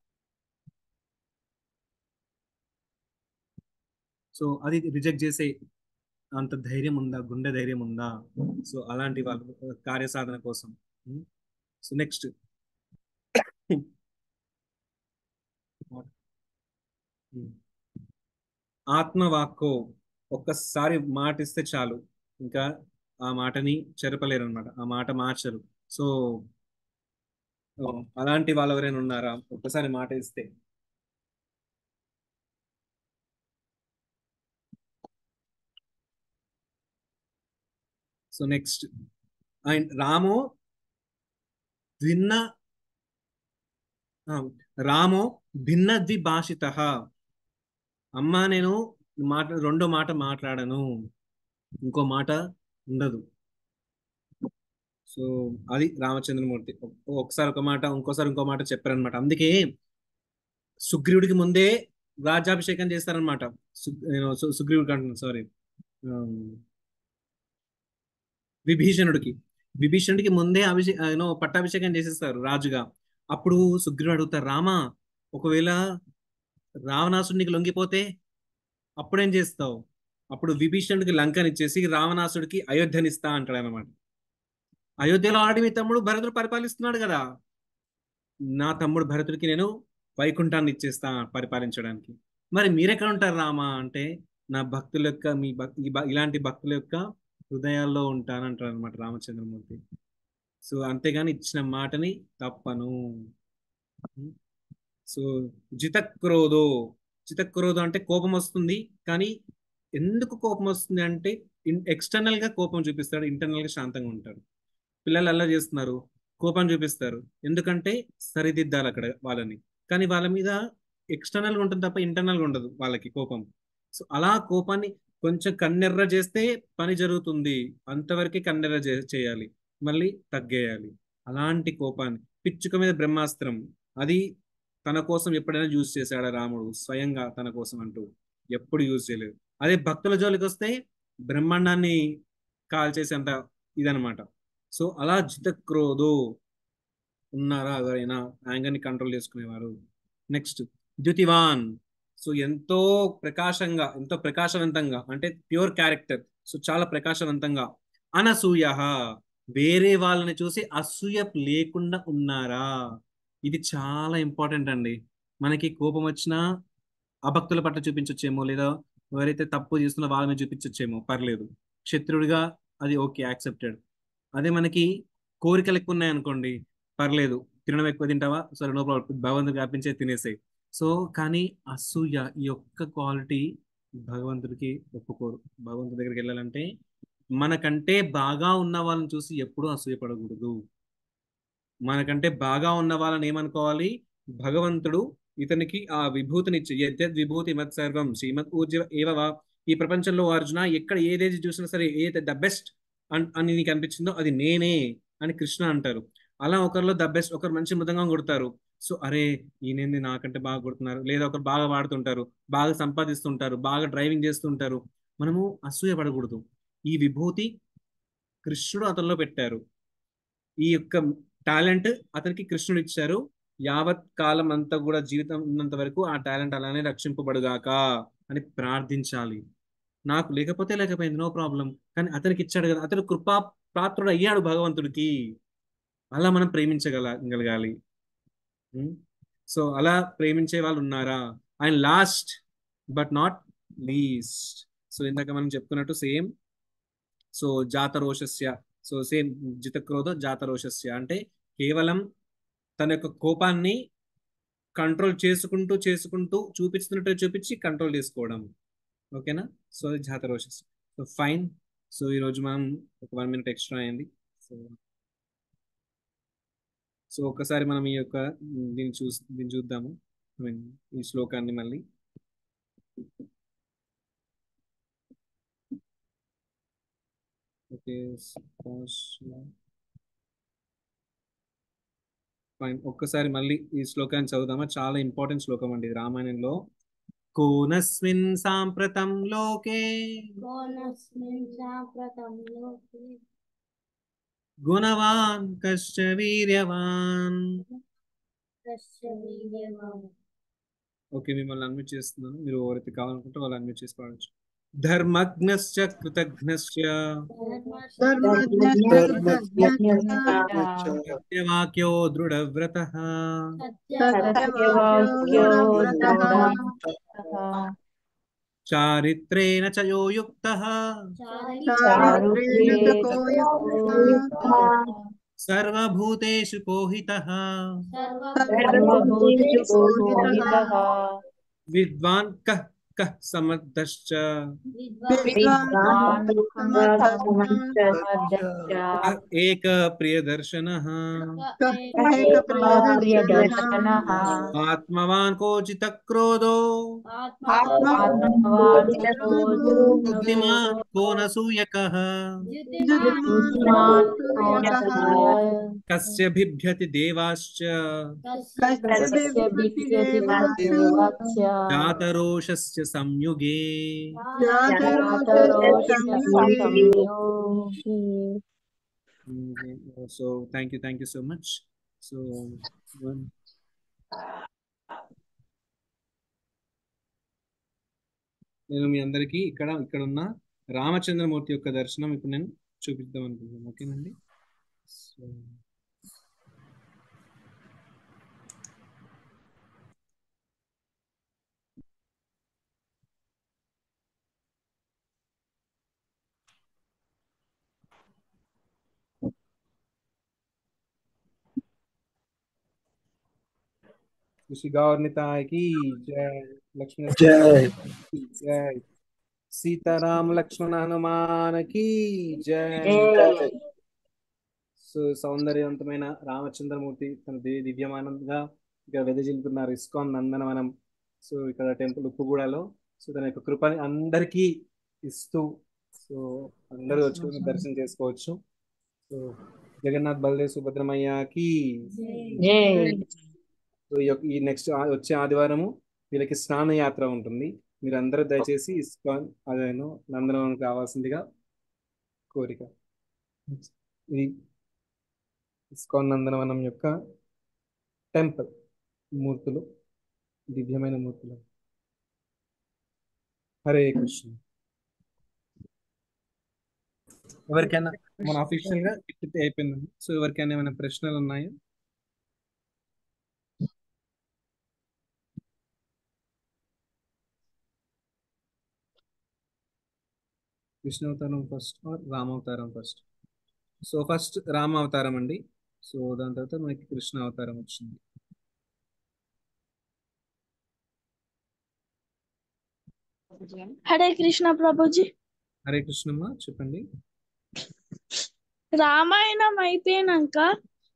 సో అది రిజెక్ట్ చేసే అంత ధైర్యం ఉందా గుండె ధైర్యం ఉందా సో అలాంటి వాళ్ళు కార్యసాధన కోసం సో నెక్స్ట్ ఆత్మవాక్కో ఒక్కసారి మాట ఇస్తే చాలు ఇంకా ఆ మాటని చెరపలేరు అనమాట ఆ మాట మార్చరు సో ఓ, అలాంటి వాళ్ళు ఎవరైనా ఉన్నారా ఒక్కసారి మాట ఇస్తే సో నెక్స్ట్ అండ్ రామో భిన్న ఆ, రామో భిన్న ద్విభాషిత అమ్మా నేను మాట రెండో మాట మాట్లాడను ఇంకో మాట ఉండదు సో అది రామచంద్రమూర్తి ఒ- ఒకసారి ఒక మాట ఇంకోసారి ఇంకో మాట చెప్పారనమాట అందుకే సుగ్రీవుడికి ముందే రాజ్యాభిషేకం చేస్తారనమాట నేను సు- సుగ్రీవుడికి అంటున్నాను సారీ విభీషణుడికి విభీషణుడికి ముందే అభిషే యూనో పట్టాభిషేకం చేసేస్తారు రాజుగా అప్పుడు సుగ్రీవుడు అడుగుతారు రామా ఒకవేళ రావణాసుడికి లొంగిపోతే అప్పుడేం చేస్తావు అప్పుడు విభీషణుడికి లంకనిచ్చేసి రావణాసుడికి అయోధ్యనిస్తా అంటాడు అనమాట అయోధ్యలో ఆడి మీ తమ్ముడు భరతుడు పరిపాలిస్తున్నాడు కదా నా తమ్ముడు భరతుడికి నేను వైకుంఠాన్ని ఇచ్చేస్తా పరిపాలించడానికి మరి మీరెక్కడ ఉంటారు రామా అంటే నా భక్తుల యొక్క మీ భక్ ఈ భ- ఇలాంటి భక్తుల యొక్క హృదయాల్లో ఉంటానంటారు అనమాట రామచంద్రమూర్తి సో అంతేగాని ఇచ్చిన మాటని తప్పను సో జితక్రోధో జితక్రోధం అంటే కోపం వస్తుంది కానీ ఎందుకు కోపం వస్తుంది అంటే ఎక్స్టర్నల్ గా కోపం చూపిస్తాడు ఇంటర్నల్ గా శాంతంగా ఉంటాడు పిల్లలు అలా చేస్తున్నారు కోపం చూపిస్తారు ఎందుకంటే సరిదిద్దాలి అక్కడ వాళ్ళని కానీ వాళ్ళ మీద ఎక్స్టర్నల్ గా ఉంటుంది తప్ప ఇంటర్నల్ గా ఉండదు వాళ్ళకి కోపం సో అలా కోపాన్ని కొంచెం కన్నెర్ర చేస్తే పని జరుగుతుంది అంతవరకే కన్నెర్ర చే- చేయాలి మళ్ళీ తగ్గేయాలి అలాంటి కోపాన్ని పిచ్చుక మీద బ్రహ్మాస్త్రం అది తన కోసం ఎప్పుడైనా యూజ్ చేశాడా రాముడు స్వయంగా తన కోసం అంటూ ఎప్పుడు యూజ్ చేయలేదు అదే భక్తుల జోలికి వస్తే బ్రహ్మాండాన్ని కాల్చేసేంత ఇదనమాట సో అలా జితక్రోధో ఉన్నారా ఎవరైనా యాంగర్ ని కంట్రోల్ చేసుకునేవారు నెక్స్ట్ ద్యుతివాన్ సో ఎంతో ప్రకాశంగా ఎంతో ప్రకాశవంతంగా అంటే ప్యూర్ క్యారెక్టర్ సో చాలా ప్రకాశవంతంగా అనసూయ వేరే వాళ్ళని చూసి అసూయ లేకుండా ఉన్నారా ఇది చాలా ఇంపార్టెంట్ అండి మనకి కోపం వచ్చినా అభక్తుల పట్ల చూపించొచ్చేమో లేదా ఎవరైతే తప్పు చేస్తున్నా వాళ్ళ మీద చూపించొచ్చేమో పర్లేదు క్షత్రుడిగా అది ఓకే యాక్సెప్టెడ్ అదే మనకి కోరికలు ఎక్కువ ఉన్నాయనుకోండి పర్లేదు తినడం ఎక్కువ తింటావా సరే నో ప్రాబ్లం భగవంతుడు వ్యాపించే తినేసాయి సో కానీ అసూయ ఈ ఒక్క క్వాలిటీ భగవంతుడికి ఒప్పుకోరు భగవంతుడి దగ్గరికి వెళ్ళాలంటే మనకంటే బాగా ఉన్న వాళ్ళని చూసి ఎప్పుడూ అసూయపడకూడదు మనకంటే బాగా ఉన్న వాళ్ళని ఏమనుకోవాలి భగవంతుడు ఇతనికి ఆ విభూతిని ఇచ్చి యద్యద్ విభూతి మత్ సర్వం శ్రీమత్ ఊర్జ ఏవవా ఈ ప్రపంచంలో అర్జున ఎక్కడ ఏదేది చూసినా సరే ఏది ద బెస్ట్ అని నీకు అనిపించిందో అది నేనే అని కృష్ణ అంటారు అలా ఒకరిలో ద బెస్ట్ ఒకరు మంచి మృదంగం కొడతారు సో అరే ఈయనేంది నాకంటే బాగా కొడుతున్నారు లేదా ఒకరు బాగా వాడుతుంటారు బాగా సంపాదిస్తుంటారు బాగా డ్రైవింగ్ చేస్తుంటారు మనము అసూయ పడకూడదు ఈ విభూతి కృష్ణుడు అతనిలో పెట్టారు ఈ యొక్క టాలెంట్ అతనికి కృష్ణుడు ఇచ్చారు యావత్ కాలం అంతా కూడా జీవితం ఉన్నంత వరకు ఆ టాలెంట్ అలానే రక్షింపబడుగాక అని ప్రార్థించాలి నాకు లేకపోతే లేకపోయింది నో ప్రాబ్లం కానీ అతనికి ఇచ్చాడు కదా అతను కృపా పాత్రుడు అయ్యాడు భగవంతుడికి అలా మనం ప్రేమించగల గలగాలి సో అలా ప్రేమించే వాళ్ళు ఉన్నారా and last but not least so ఇందాక మనం చెప్పుకున్నట్టు సేమ్ సో జాతరోషస్య సో సేమ్ జితక్రోధ జాతరోషస్య అంటే కేవలం తన యొక్క కోపాన్ని కంట్రోల్ చేసుకుంటూ చేసుకుంటూ చూపిస్తున్నట్టు చూపించి కంట్రోల్ చేసుకోవడం ఓకేనా సో జాతరోషస్ సో ఫైన్ సో ఈరోజు మనం ఒక వన్ మినిట్ ఎక్స్ట్రా అయింది సో సో ఒక్కసారి మనం ఈ యొక్క దీన్ని చూ దీన్ని చూద్దాము ఐ మీన్ ఈ శ్లోకాన్ని మళ్ళీ ఓకే ఫైన్ ఒక్కసారి మళ్ళీ ఈ శ్లోకాన్ని చదువుదామా చాలా ఇంపార్టెంట్ శ్లోకం అండి ఇది రామాయణంలో కోనస్మిన్ సాంప్రతం లోకే కోనస్మిన్ సాంప్రతం లోకే గుణవాన్ కశ్చ వీర్యవాన్ తస్య వీర్యవాన్ ఓకే మిమ్మల్ని అన్మ్యూట్ చేస్తున్నాను మీరు ఎవరైతే కావాలనుకుంటే వాళ్ళు అన్మ్యూట్ చేసుకోవచ్చు ధర్మజ్ఞశ్చ కృతజ్ఞశ్చ సత్యవాక్యో దృఢవ్రత చారిత్రేణ చ యో యుక్త సర్వభూతేషు కోహిత విద్వాన్ కః కః సమర్థశ్చ ఏక ప్రియదర్శన ఆత్మవాన్ కోచిత క్రోధో బుద్ధిమాన్ కోనసూయక కస్య బిభ్యతి దేవాశ్చ జాతరోషస్య సంయుగే so thank you thank you so much so నేను మీ అందరికీ ఇక్కడ ఇక్కడ ఉన్న రామచంద్రమూర్తి యొక్క దర్శనం ఇప్పుడు నేను చూపిద్దాం అనుకుంటున్నాను ఓకేనండి సో ऋषि गौर निताय की जय लक्ष्मण जय की जय सीताराम लक्ष्मण हनुमान की जय సో సౌందర్యవంతమైన రామచంద్రమూర్తి తన ది దివ్యమానంగా ఇక్కడ వెదజిల్లుతున్నారు ఇస్కాన్ నందనవనం సో ఇక్కడ టెంపుల్ ఉప్పుగూడలో సో తన యొక్క కృపని అందరికీ ఇస్తూ సో అందరూ వచ్చి దర్శనం చేసుకోవచ్చు సో జగన్నాథ్ బలదేవ్ సుభద్రమయ్యకి సో ఈ యొక్క- ఈ నెక్స్ట్ వచ్చే ఆదివారము వీళ్ళకి స్నాన యాత్ర ఉంటుంది మీరు అందరూ దయచేసి ఇస్కాన్ అదేనో నందనవనం కావాల్సిందిగా కోరిక ఇది ఇస్కాన్ నందనవనం యొక్క టెంపుల్ మూర్తులు దివ్యమైన మూర్తులు హరే కృష్ణ ఎవరికైనా మన అఫీషియల్ గా గిఫ్ట్ అయిపోయింది సో ఎవరికైనా ఏమైనా ప్రశ్నలు ఉన్నాయా విష్ణు అవతారం ఫస్ట్ ఆర్ రామ అవతారం ఫస్ట్ సో ఫస్ట్ రామ అవతారం అండి సో దాని తర్వాత మనకి కృష్ణ అవతారం వచ్చింది హరే కృష్ణ ప్రభుజీ హరే కృష్ణమ్మ చెప్పండి రామాయణం అయిపోయినాక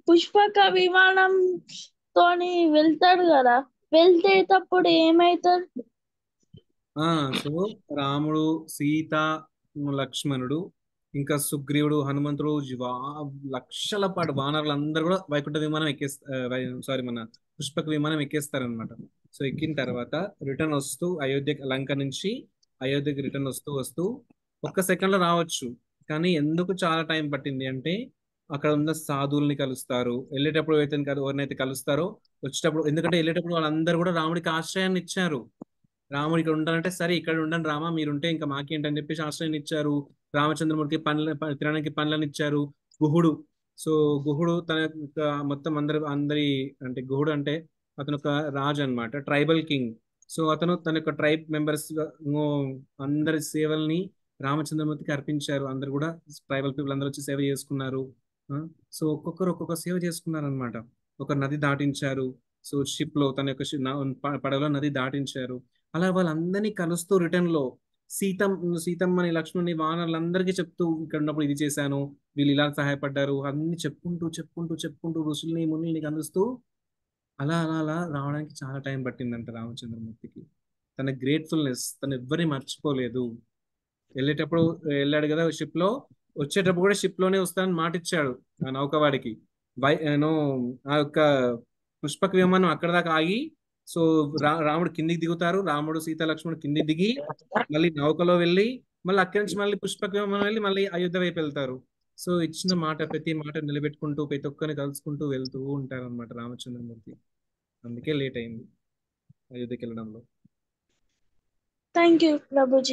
పుష్పక విమానం తోని వెళ్తాడు కదా వెళ్తేటప్పుడు ఏమైతాడు ఆ సో రాముడు సీత లక్ష్మణుడు ఇంకా సుగ్రీవుడు హనుమంతుడు వా లక్షల పాటు వానరులు అందరూ కూడా వైకుంఠ విమానం ఎక్కేస్తారు సారీ మన పుష్పక విమానం ఎక్కేస్తారనమాట సో ఎక్కిన తర్వాత రిటర్న్ వస్తూ అయోధ్య లంక నుంచి అయోధ్యకి రిటర్న్ వస్తూ వస్తూ ఒక్క సెకండ్ లో రావచ్చు కానీ ఎందుకు చాలా టైం పట్టింది అంటే అక్కడ ఉన్న సాధువుల్ని కలుస్తారు వెళ్ళేటప్పుడు అయితే ఎవరినైతే కలుస్తారో వచ్చేటప్పుడు ఎందుకంటే వెళ్ళేటప్పుడు వాళ్ళందరూ కూడా రాముడికి ఆశ్రయాన్ని ఇచ్చారు రాముడు ఇక్కడ ఉండాలంటే సరే ఇక్కడ ఉండండి రామా మీరుంటే ఇంకా మాకేంటని చెప్పేసి ఆశ్రయం ఇచ్చారు రామచంద్రమూర్తికి పనుల ప- తినడానికి పనులను ఇచ్చారు గుహుడు సో గుహుడు తన యొక్క మొత్తం అందరి అందరి అంటే గుహుడు అంటే అతను ఒక రాజు అన్నమాట ట్రైబల్ కింగ్ సో అతను తన యొక్క ట్రైబ్ మెంబర్స్ అందరి సేవల్ని రామచంద్రమూర్తికి అర్పించారు అందరు కూడా ట్రైబల్ పీపుల్ అందరూ వచ్చి సేవ చేసుకున్నారు ఆ, సో ఒక్కొక్కరు ఒక్కొక్క సేవ చేసుకున్నారు అనమాట ఒక నది దాటించారు సో షిప్ లో తన యొక్క షి- నా- ప- పడవలో నది దాటించారు అలా వాళ్ళందరినీ కలుస్తూ రిటర్న్ లో సీతం సీతమ్మని లక్ష్మణ్ని వానరులందరికీ చెప్తూ ఇక్కడ ఉన్నప్పుడు ఇది చేశాను వీళ్ళు ఇలా సహాయపడ్డారు అన్ని చెప్పుకుంటూ చెప్పుకుంటూ చెప్పుకుంటూ ఋషుల్ని మునుల్ని కలుస్తూ అలా అలా అలా రావడానికి చాలా టైం పట్టిందంట రామచంద్రమూర్తికి తన గ్రేట్ఫుల్నెస్ తను ఎవ్వరిని మర్చిపోలేదు వెళ్ళేటప్పుడు వెళ్ళాడు కదా షిప్ లో వచ్చేటప్పుడు కూడా షిప్ లోనే వస్తానని మాట ఇచ్చాడు ఆ నౌకవాడికి వై ఏనో ఆ యొక్క పుష్పక విమానం అక్కడ దాకా ఆగి సో రా రాముడు కిందికి దిగుతారు రాముడు సీత లక్ష్మణుడు కిందికి దిగి మళ్ళీ నౌకలో వెళ్ళి మళ్ళీ అక్కడి నుంచి మళ్ళీ పుష్పక విమానం వెళ్ళి మళ్ళీ అయోధ్య వైపు వెళ్తారు సో ఇచ్చిన మాట ప్రతి మాట నిలబెట్టుకుంటూ ప్రతి ఒక్కరిని కలుసుకుంటూ వెళ్తూ ఉంటారు అనమాట రామచంద్రమూర్తి అందుకే లేట్ అయింది అయోధ్యకి వెళ్ళడంలో thank you Prabhuji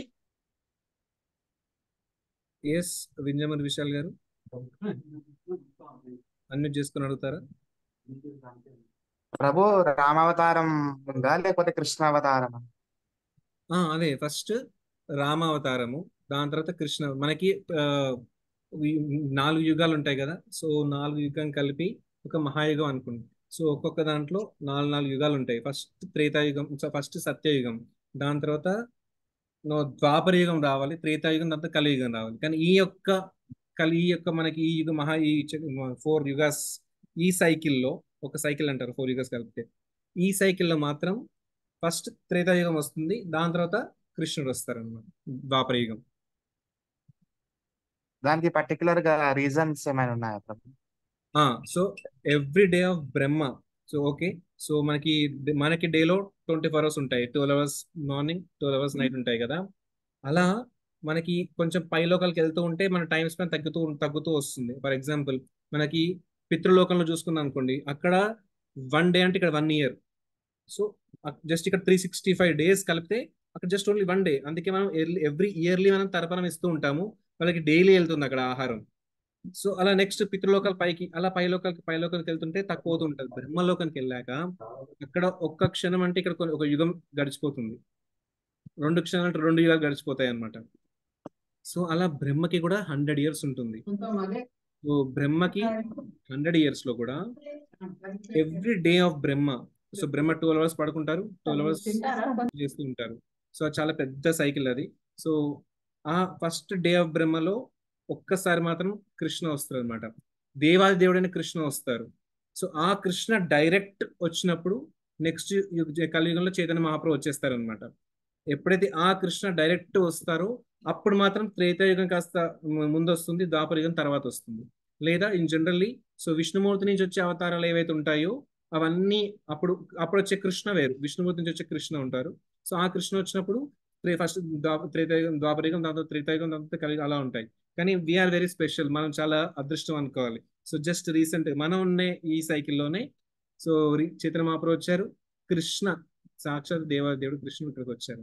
yes Vinjamuri Vishal garu unmute చేసుకుని అడుగుతారా ప్రభు రామావతారం ఉందా లేకపోతే కృష్ణావతారమా ఆ, అదే ఫస్ట్ రామావతారము దాని తర్వాత కృష్ణ మనకి ఆ, వి- నాలుగు యుగాలు ఉంటాయి కదా సో నాలుగు యుగం కలిపి ఒక మహాయుగం అనుకోండి సో ఒక్కొక్క దాంట్లో నాలుగు నాలుగు యుగాలు ఉంటాయి ఫస్ట్ త్రేతాయుగం ఫస్ట్ సత్యయుగం దాని తర్వాత నో ద్వాపర యుగం రావాలి త్రేతాయుగం తర్వాత కలియుగం రావాలి కానీ ఈ యొక్క కలి ఈ యొక్క మనకి ఈ యుగ మహా ఈ ఫోర్ యుగాస్ ఈ సైకిల్లో ఒక సైకిల్ అంటారు ఫోర్ యుగాస్ కలిపితే ఈ సైకిల్లో మాత్రం ఫస్ట్ త్రేతాయుగం వస్తుంది దాని తర్వాత కృష్ణుడు వస్తారన్నమాట ద్వాపర యుగం దానికి పర్టికులర్ గా రీజన్స్ ఏమైనా ఉన్నాయా ప్రభు ఆ so every day of Brahma so okay so మనకి మనకి డేలో ట్వంటీ ఫోర్ అవర్స్ ఉంటాయి twelve hours morning twelve hours night ఉంటాయి కదా అలా మనకి కొంచెం పైలోకాలకి వెళ్తూ ఉంటే మన టైం స్పెండ్ తగ్గుతూ తగ్గుతూ వస్తుంది ఫర్ ఎగ్జాంపుల్ మనకి పితృలోకంలో చూసుకున్నాం అనుకోండి అక్కడ వన్ డే అంటే ఇక్కడ వన్ ఇయర్ సో జస్ట్ ఇక్కడ త్రీ సిక్స్టీ ఫైవ్ డేస్ కలిపితే అక్కడ జస్ట్ ఓన్లీ వన్ డే అందుకే మనం ఎవ్రీ ఇయర్లీ మనం తర్పణం ఇస్తూ ఉంటాము వాళ్ళకి డైలీ వెళ్తుంది అక్కడ ఆహారం సో అలా నెక్స్ట్ పితృలోకాల పైకి అలా పైలోకాలకి పైలోకాలకి వెళ్తుంటే తక్కువ అవుతూ ఉంటుంది బ్రహ్మలోకానికి వెళ్ళాక అక్కడ ఒక్క క్షణం అంటే ఇక్కడ కొన్ని- ఒక యుగం గడిచిపోతుంది రెండు క్షణాలు అంటే రెండు యుగాలు గడిచిపోతాయి అన్నమాట సో అలా బ్రహ్మకి కూడా హండ్రెడ్ ఇయర్స్ ఉంటుంది సో బ్రహ్మకి హండ్రెడ్ ఇయర్స్ లో కూడా every day of Brahma so Brahma twelve hours పడుకుంటారు ట్వెల్వ్ అవర్స్ చేస్తూ ఉంటారు సో అది చాలా పెద్ద సైకిల్ అది సో ఆ ఫస్ట్ డే ఆఫ్ బ్రహ్మలో ఒక్కసారి మాత్రం కృష్ణ వస్తారు అనమాట దేవాది దేవుడైన కృష్ణ వస్తారు సో ఆ కృష్ణ డైరెక్ట్ వచ్చినప్పుడు నెక్స్ట్ కలియుగంలో చైతన్య మహాప్రభు వచ్చేస్తారు అనమాట ఎప్పుడైతే ఆ కృష్ణ డైరెక్ట్ వస్తారో అప్పుడు మాత్రం త్రేతాయుగం కాస్త ము- ముందు వస్తుంది ద్వాపరయుగం తర్వాత వస్తుంది లేదా ఇన్ జనరల్లీ సో విష్ణుమూర్తి నుంచి వచ్చే అవతారాలు ఏవైతే ఉంటాయో అవన్నీ అప్పుడు అప్పుడు వచ్చే కృష్ణ వేరు విష్ణుమూర్తి నుంచి వచ్చే కృష్ణ ఉంటారు సో ఆ కృష్ణ వచ్చినప్పుడు త్రే ఫస్ట్ త్రేతాయుగం ద్వాపరయుగం దాంతో త్రేతాయుగం దాంతో కలిగి అలా ఉంటాయి కానీ వీఆర్ వెరీ స్పెషల్ మనం చాలా అదృష్టం అనుకోవాలి సో జస్ట్ రీసెంట్ మనం ఉండే ఈ సైకిల్లోనే సో చైతన్య మహాప్రభు వచ్చారు కృష్ణ సాక్షాత్ దేవాదేవుడు కృష్ణుడు ఇక్కడికి వచ్చారు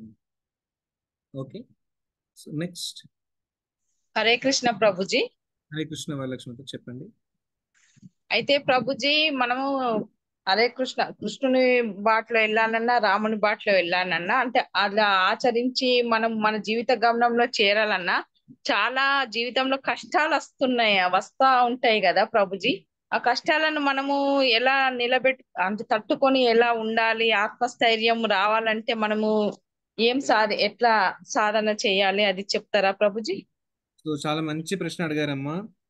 okay so next Hare Krishna Prabhuji Hare Krishna వరలక్ష్మితో చెప్పండి అయితే ప్రభుజీ మనము హరే కృష్ణ కృష్ణుని బాటలో వెళ్ళాలన్నా రాముని బాటలో వెళ్ళాలన్నా అంటే అలా ఆచరించి మనం మన జీవిత గమనంలో చేరాలన్నా చాలా జీవితంలో కష్టాలు వస్తున్నాయి వస్తా ఉంటాయి కదా ప్రభుజీ ఆ కష్టాలను మనము ఎలా నిలబెట్టు అంటే తట్టుకొని ఎలా ఉండాలి ఆత్మస్థైర్యం రావాలంటే మనము ఏం సాధ ఎట్లా సాధన చేయాలి అది చెప్తారా ప్రభుజీ సో చాలా మంచి ప్రశ్న అడిగారమ్మా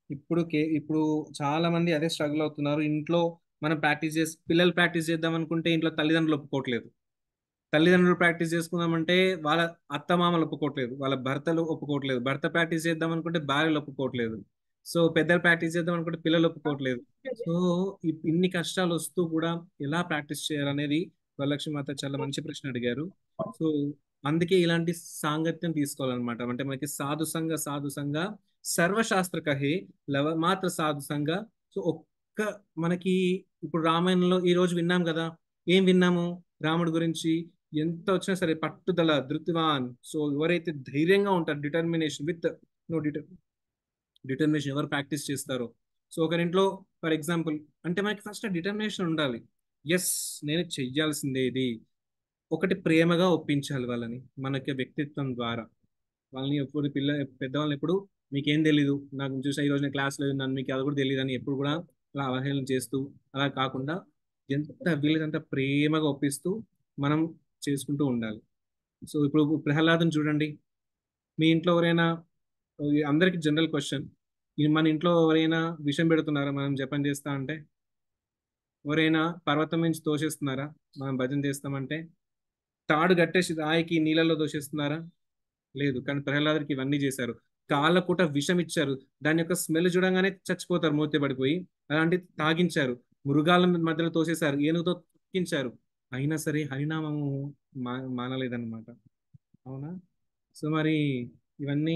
ఇప్పుడు కే ఇప్పుడు చాలా మంది అదే స్ట్రగుల్ అవుతున్నారు ఇంట్లో మనం ప్రాక్టీస్ చేసి పిల్లలు ప్రాక్టీస్ చేద్దాం అనుకుంటే ఇంట్లో తల్లిదండ్రులు ఒప్పుకోవట్లేదు తల్లిదండ్రులు ప్రాక్టీస్ చేసుకుందామంటే వాళ్ళ అత్తమామలు ఒప్పుకోవట్లేదు వాళ్ళ భర్తలు ఒప్పుకోవట్లేదు భర్త ప్రాక్టీస్ చేద్దాం అనుకుంటే భార్యలు ఒప్పుకోవట్లేదు సో పెద్దలు ప్రాక్టీస్ చేద్దాం అనుకుంటే పిల్లలు ఒప్పుకోవట్లేదు సో ఇ- ఇన్ని కష్టాలు వస్తూ కూడా ఎలా ప్రాక్టీస్ చేయాలనేది వరలక్ష్మి మాత చాలా మంచి ప్రశ్న అడిగారు సో అందుకే ఇలాంటి సాంగత్యం తీసుకోవాలన్నమాట అంటే మనకి సాధు సంఘ సాధు సంఘ సర్వశాస్త్ర కహే లవ మాత్ర సాధు సంఘ సో ఒక్క మనకి ఇప్పుడు రామాయణంలో ఈ రోజు విన్నాం కదా ఏం విన్నాము రాముడి గురించి ఎంత వచ్చినా సరే పట్టుదల ధృతివాన్ సో ఎవరైతే ధైర్యంగా ఉంటారు determination with no deter determination ఎవరు ప్రాక్టీస్ చేస్తారో సో ఒకరింట్లో ఫర్ ఎగ్జాంపుల్ అంటే మనకి ఫస్ట్ డిటర్మినేషన్ ఉండాలి ఎస్ నేను చెయ్యాల్సిందే ఇది ఒకటి ప్రేమగా ఒప్పించాలి వాళ్ళని మనకి వ్యక్తిత్వం ద్వారా వాళ్ళని ఎప్పుడు పిల్ల పెద్దవాళ్ళని ఎప్పుడు మీకేం తెలీదు నాకు చూసా ఈ రోజు నేను క్లాస్లో ఉన్నాను మీకు అది కూడా తెలియదు అని ఎప్పుడు కూడా అలా అవహేళన చేస్తూ అలా కాకుండా ఎంత వీలైనంత ప్రేమగా ఒప్పిస్తూ మనం చేసుకుంటూ ఉండాలి సో ఇప్పుడు ప్రహ్లాదం చూడండి మీ ఇంట్లో ఎవరైనా అందరికి జనరల్ క్వశ్చన్ మన ఇంట్లో ఎవరైనా విషం పెడుతున్నారా మనం జపం చేస్తా అంటే ఎవరైనా పర్వతం నుంచి తోసేస్తున్నారా మనం భజన చేస్తామంటే తాడు కట్టేసి రాయికి నీళ్ళలో దోషిస్తున్నారా లేదు కానీ ప్రహ్లాదుడికి ఇవన్నీ చేశారు కాళ్ళకూట విషం ఇచ్చారు దాని యొక్క స్మెల్ చూడంగానే చచ్చిపోతారు మూర్తి పడిపోయి అలాంటి తాగించారు మృగాల మధ్యలో తోసేశారు ఏనుగుతో తొక్కించారు అయినా సరే హరినామము మా మానలేదన్నమాట అవునా సో మరి ఇవన్నీ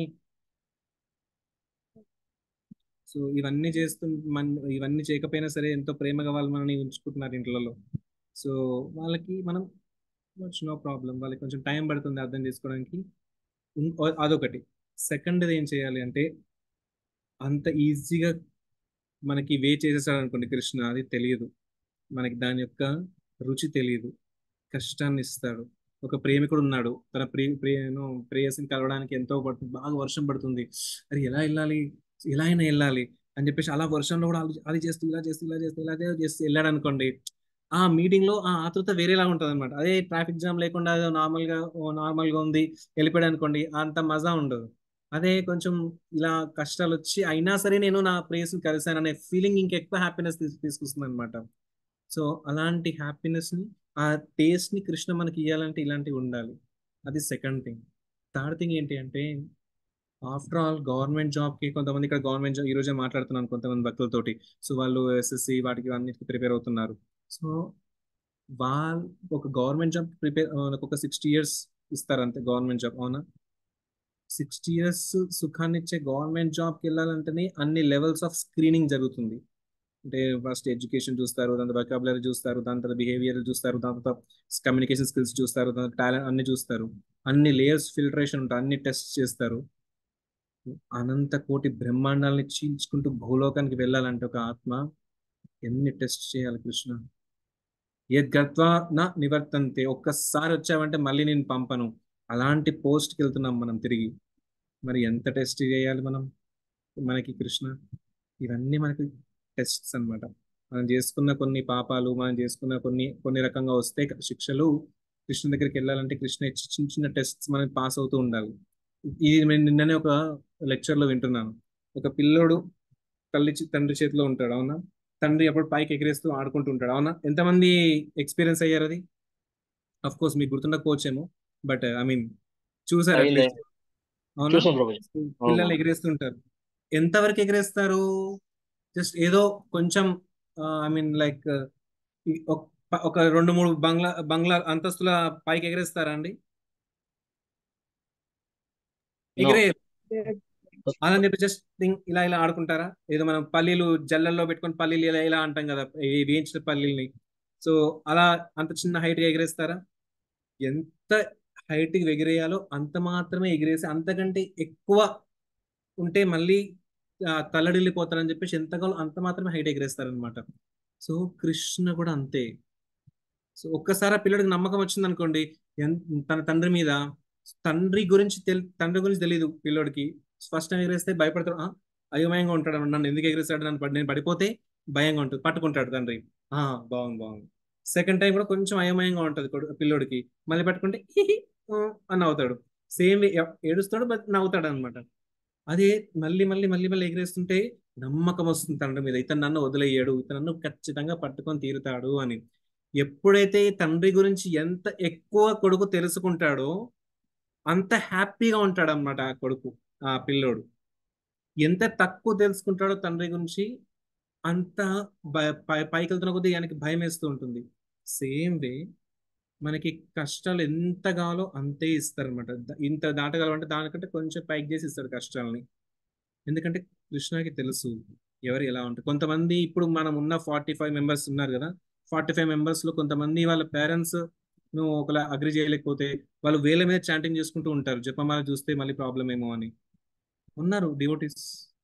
సో ఇవన్నీ చేస్తూ మన ఇవన్నీ చేయకపోయినా సరే ఎంతో ప్రేమగా వాళ్ళు మనల్ని ఉంచుకుంటున్నారు ఇంట్లో సో వాళ్ళకి మనం నో ప్రాబ్లం వాళ్ళకి కొంచెం టైం పడుతుంది అర్థం చేసుకోవడానికి ఇంకో- అదొకటి సెకండ్ ఏం చేయాలి అంటే అంత ఈజీగా మనకి వే చేసేసాడు అనుకోండి కృష్ణ అది తెలియదు మనకి దాని యొక్క రుచి తెలియదు కష్టాన్ని ఇస్తాడు ఒక ప్రేమికుడు ఉన్నాడు తన ప్రియ ప్రియను ప్రేయసిని కలవడానికి ఎంతో పడుతుంది బాగా వర్షం పడుతుంది అది ఎలా వెళ్ళాలి ఎలా అయినా వెళ్ళాలి అని చెప్పేసి అలా వర్షంలో కూడా అది- అది చేస్తూ ఇలా చేస్తూ ఇలా చేస్తూ ఇలా చేస్తూ వెళ్ళాడు అనుకోండి ఆ మీటింగ్ లో ఆ ఆతృత వేరేలా ఉంటుంది అనమాట అదే ట్రాఫిక్ జామ్ లేకుండా అదే నార్మల్ గా నార్మల్ గా ఉంది వెళ్ళిపోయాడు అనుకోండి అంత మజా ఉండదు అదే కొంచెం ఇలా కష్టాలు వచ్చి అయినా సరే నేను నా ప్రేస్ కలిసాను అనే ఫీలింగ్ ఇంకెక్కువ హ్యాపీనెస్ తీసుకొస్తుంది అనమాట సో అలాంటి హ్యాపీనెస్ ని ఆ టేస్ట్ ని కృష్ణ మనకి ఇవ్వాలంటే ఇలాంటివి ఉండాలి అది సెకండ్ థింగ్ థర్డ్ థింగ్ ఏంటి అంటే ఆఫ్టర్ ఆల్ గవర్నమెంట్ జాబ్ కి కొంతమంది ఇక్కడ గవర్నమెంట్ జాబ్ ఈ రోజే మాట్లాడుతున్నాను కొంతమంది భక్తులతోటి సో వాళ్ళు ఎస్ఎస్సి వాటికి అన్నిటికి ప్రిపేర్ అవుతున్నారు సో వాళ్ళు ఒక గవర్నమెంట్ జాబ్ ప్రిపేర్ ఒక సిక్స్టీ ఇయర్స్ ఇస్తారు అంతే గవర్నమెంట్ జాబ్ అవునా సిక్స్టీ ఇయర్స్ సుఖాన్ని ఇచ్చే గవర్నమెంట్ జాబ్కి వెళ్ళాలంటేనే అన్ని లెవెల్స్ ఆఫ్ స్క్రీనింగ్ జరుగుతుంది అంటే ఫస్ట్ ఎడ్యుకేషన్ చూస్తారు దాని తర్వాత వొకాబులరీ చూస్తారు దాని తర్వాత బిహేవియర్ చూస్తారు దాని తర్వాత కమ్యూనికేషన్ స్కిల్స్ చూస్తారు దాని టాలెంట్ అన్ని చూస్తారు అన్ని లేయర్స్ ఫిల్టరేషన్ ఉంటాయి అన్ని టెస్ట్ చేస్తారు అనంత కోటి బ్రహ్మాండాలని చీల్చుకుంటూ భూలోకానికి వెళ్ళాలంటే ఒక ఆత్మ ఎన్ని టెస్ట్ చేయాలి కృష్ణ యద్గత్వా నా నివర్తంతే ఒక్కసారి వచ్చావంటే మళ్ళీ నేను పంపను అలాంటి పోస్ట్కి వెళ్తున్నాం మనం తిరిగి మరి ఎంత టెస్ట్ చేయాలి మనం మనకి కృష్ణ ఇవన్నీ మనకి టెస్ట్స్ అన్నమాట మనం చేసుకున్న కొన్ని పాపాలు మనం చేసుకున్న కొన్ని కొన్ని రకంగా వస్తే శిక్షలు కృష్ణ దగ్గరికి వెళ్ళాలంటే కృష్ణ ఇచ్చి చిన్న చిన్న టెస్ట్స్ మనకి పాస్ అవుతూ ఉండాలి ఇది నేను నిన్ననే ఒక లెక్చర్ లో వింటున్నాను ఒక పిల్లోడు తల్లి చి- తండ్రి చేతిలో ఉంటాడు అవునా తండ్రి అప్పుడు పైకి ఎగిరేస్తూ ఆడుకుంటూ ఉంటాడు అవునా ఎంతమంది ఎక్స్పీరియన్స్ అయ్యారు అది అఫ్ కోర్స్ మీకు గుర్తుండకపోవచ్చేమో బట్ ఐ మీన్ చూసారు అయింది అట్లీస్ట్ అవునా చూసాం ప్రభుజీ పిల్లలు అవును ఎగిరేస్తుంటారు ఎంతవరకు ఎగిరేస్తారు జస్ట్ ఏదో కొంచెం ఐ మీన్ లైక్ ఒక రెండు మూడు బంగ్లా బంగ్లా అంతస్తుల పైకి ఎగిరేస్తారా అండి నో ఎగిరే అలా అని చెప్పి జస్ట్ ఇలా ఇలా ఆడుకుంటారా ఏదో మనం పల్లీలు జల్లల్లో పెట్టుకొని పల్లీలు ఇలా ఇలా అంటాం కదా ఈ వేయించిన పల్లీల్ని సో అలా అంత చిన్న హైట్ గా ఎగిరేస్తారా ఎంత హైట్ కి ఎగిరేయాలో అంత మాత్రమే ఎగిరేసి అంతకంటే ఎక్కువ ఉంటే మళ్ళీ ఆ, తల్లడిల్లిపోతారని చెప్పేసి ఎంతగా అంత మాత్రమే హైట్ ఎగిరేస్తారనమాట సో కృష్ణ కూడా అంతే సో ఒక్కసారి ఆ పిల్లడికి నమ్మకం వచ్చింది అనుకోండి ఎన్- తన తండ్రి మీద తండ్రి గురించి తెలి తండ్రి గురించి తెలియదు పిల్లోడికి ఫస్ట్ టైం ఎగిరేస్తే భయపడతాడు "ఆ, అయోమయంగా ఉంటాడు నన్ను ఎందుకు ఎగిరేస్తాడు నన్ను పడి- నేను పడిపోతే భయంగా ఉంటుంది పట్టుకుంటాడు తండ్రి ఆ బాగుంది బాగుంది సెకండ్ టైం కూడా కొంచెం అయోమయంగా ఉంటుంది కొడు- పిల్లోడికి మళ్ళీ పట్టుకుంటే "హిహి, ఊ" అని నవ్వుతాడు సేమ్ ఏడుస్తాడు బట్ నవ్వుతాడు అనమాట అదే మళ్ళీ మళ్ళీ మళ్ళీ మళ్ళీ ఎగిరేస్తుంటే నమ్మకం వస్తుంది తండ్రి మీద ఇతను నన్ను వదిలేయడు ఇతను నన్ను ఖచ్చితంగా పట్టుకొని తీరుతాడు అని ఎప్పుడైతే ఈ తండ్రి గురించి ఎంత ఎక్కువ కొడుకు తెలుసుకుంటాడో అంత హ్యాపీగా ఉంటాడు అనమాట ఆ కొడుకు ఆ పిల్లోడు ఎంత తక్కువ తెలుసుకుంటాడో తండ్రి గురించి అంత భయ- పై- పైకి వెళ్తున్న కొద్దీ ఆయనకి భయం వేస్తూ ఉంటుంది సేమ్ వే మనకి కష్టాలు ఎంత కావాలో అంతే ఇస్తారనమాట ఇంత దాటగలమంటే దానికంటే కొంచెం పైకి చేసి ఇస్తాడు కష్టాలని ఎందుకంటే కృష్ణకి తెలుసు ఎవరు ఎలా ఉంటారు కొంతమంది ఇప్పుడు మనం ఉన్న ఫార్టీ ఫైవ్ మెంబర్స్ ఉన్నారు కదా ఫార్టీ ఫైవ్ మెంబర్స్ లో కొంతమంది వాళ్ళ పేరెంట్స్ నువ్వు ఒకలా అగ్రి చేయలేకపోతే వాళ్ళు వేల మీద చాంటింగ్ చేసుకుంటూ ఉంటారు జపమాల చూస్తే మళ్ళీ ప్రాబ్లం ఏమో అని ఉన్నారు డివోటీస్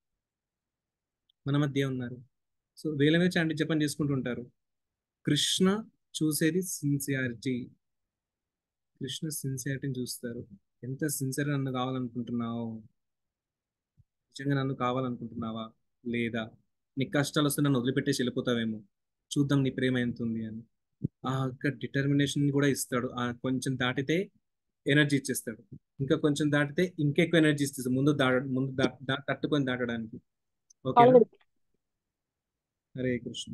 మన మధ్య ఉన్నారు సో వేల మీద చాంటింగ్ జపం చేసుకుంటూ ఉంటారు కృష్ణ చూసేది సిన్సియారిటీ కృష్ణ సిన్సియారిటీని చూస్తారు ఎంత సిన్సియర్ నన్ను కావాలనుకుంటున్నావు నిజంగా నన్ను కావాలనుకుంటున్నావా లేదా నీ కష్టాలు వస్తే నన్ను వదిలిపెట్టేసి వెళ్ళిపోతావేమో చూద్దాం నీ ప్రేమ ఎంత ఉంది అని ఆ యొక్క డిటర్మినేషన్ కూడా ఇస్తాడు ఆ కొంచెం దాటితే ఎనర్జీ ఇచ్చేస్తాడు ఇంకా కొంచెం దాటితే ఇంకెక్కువ ఎనర్జీ ఇస్తాడు ముందు దాట ముందు దా- దా- తట్టుకొని దాటడానికి ఓకేనా హరే కృష్ణ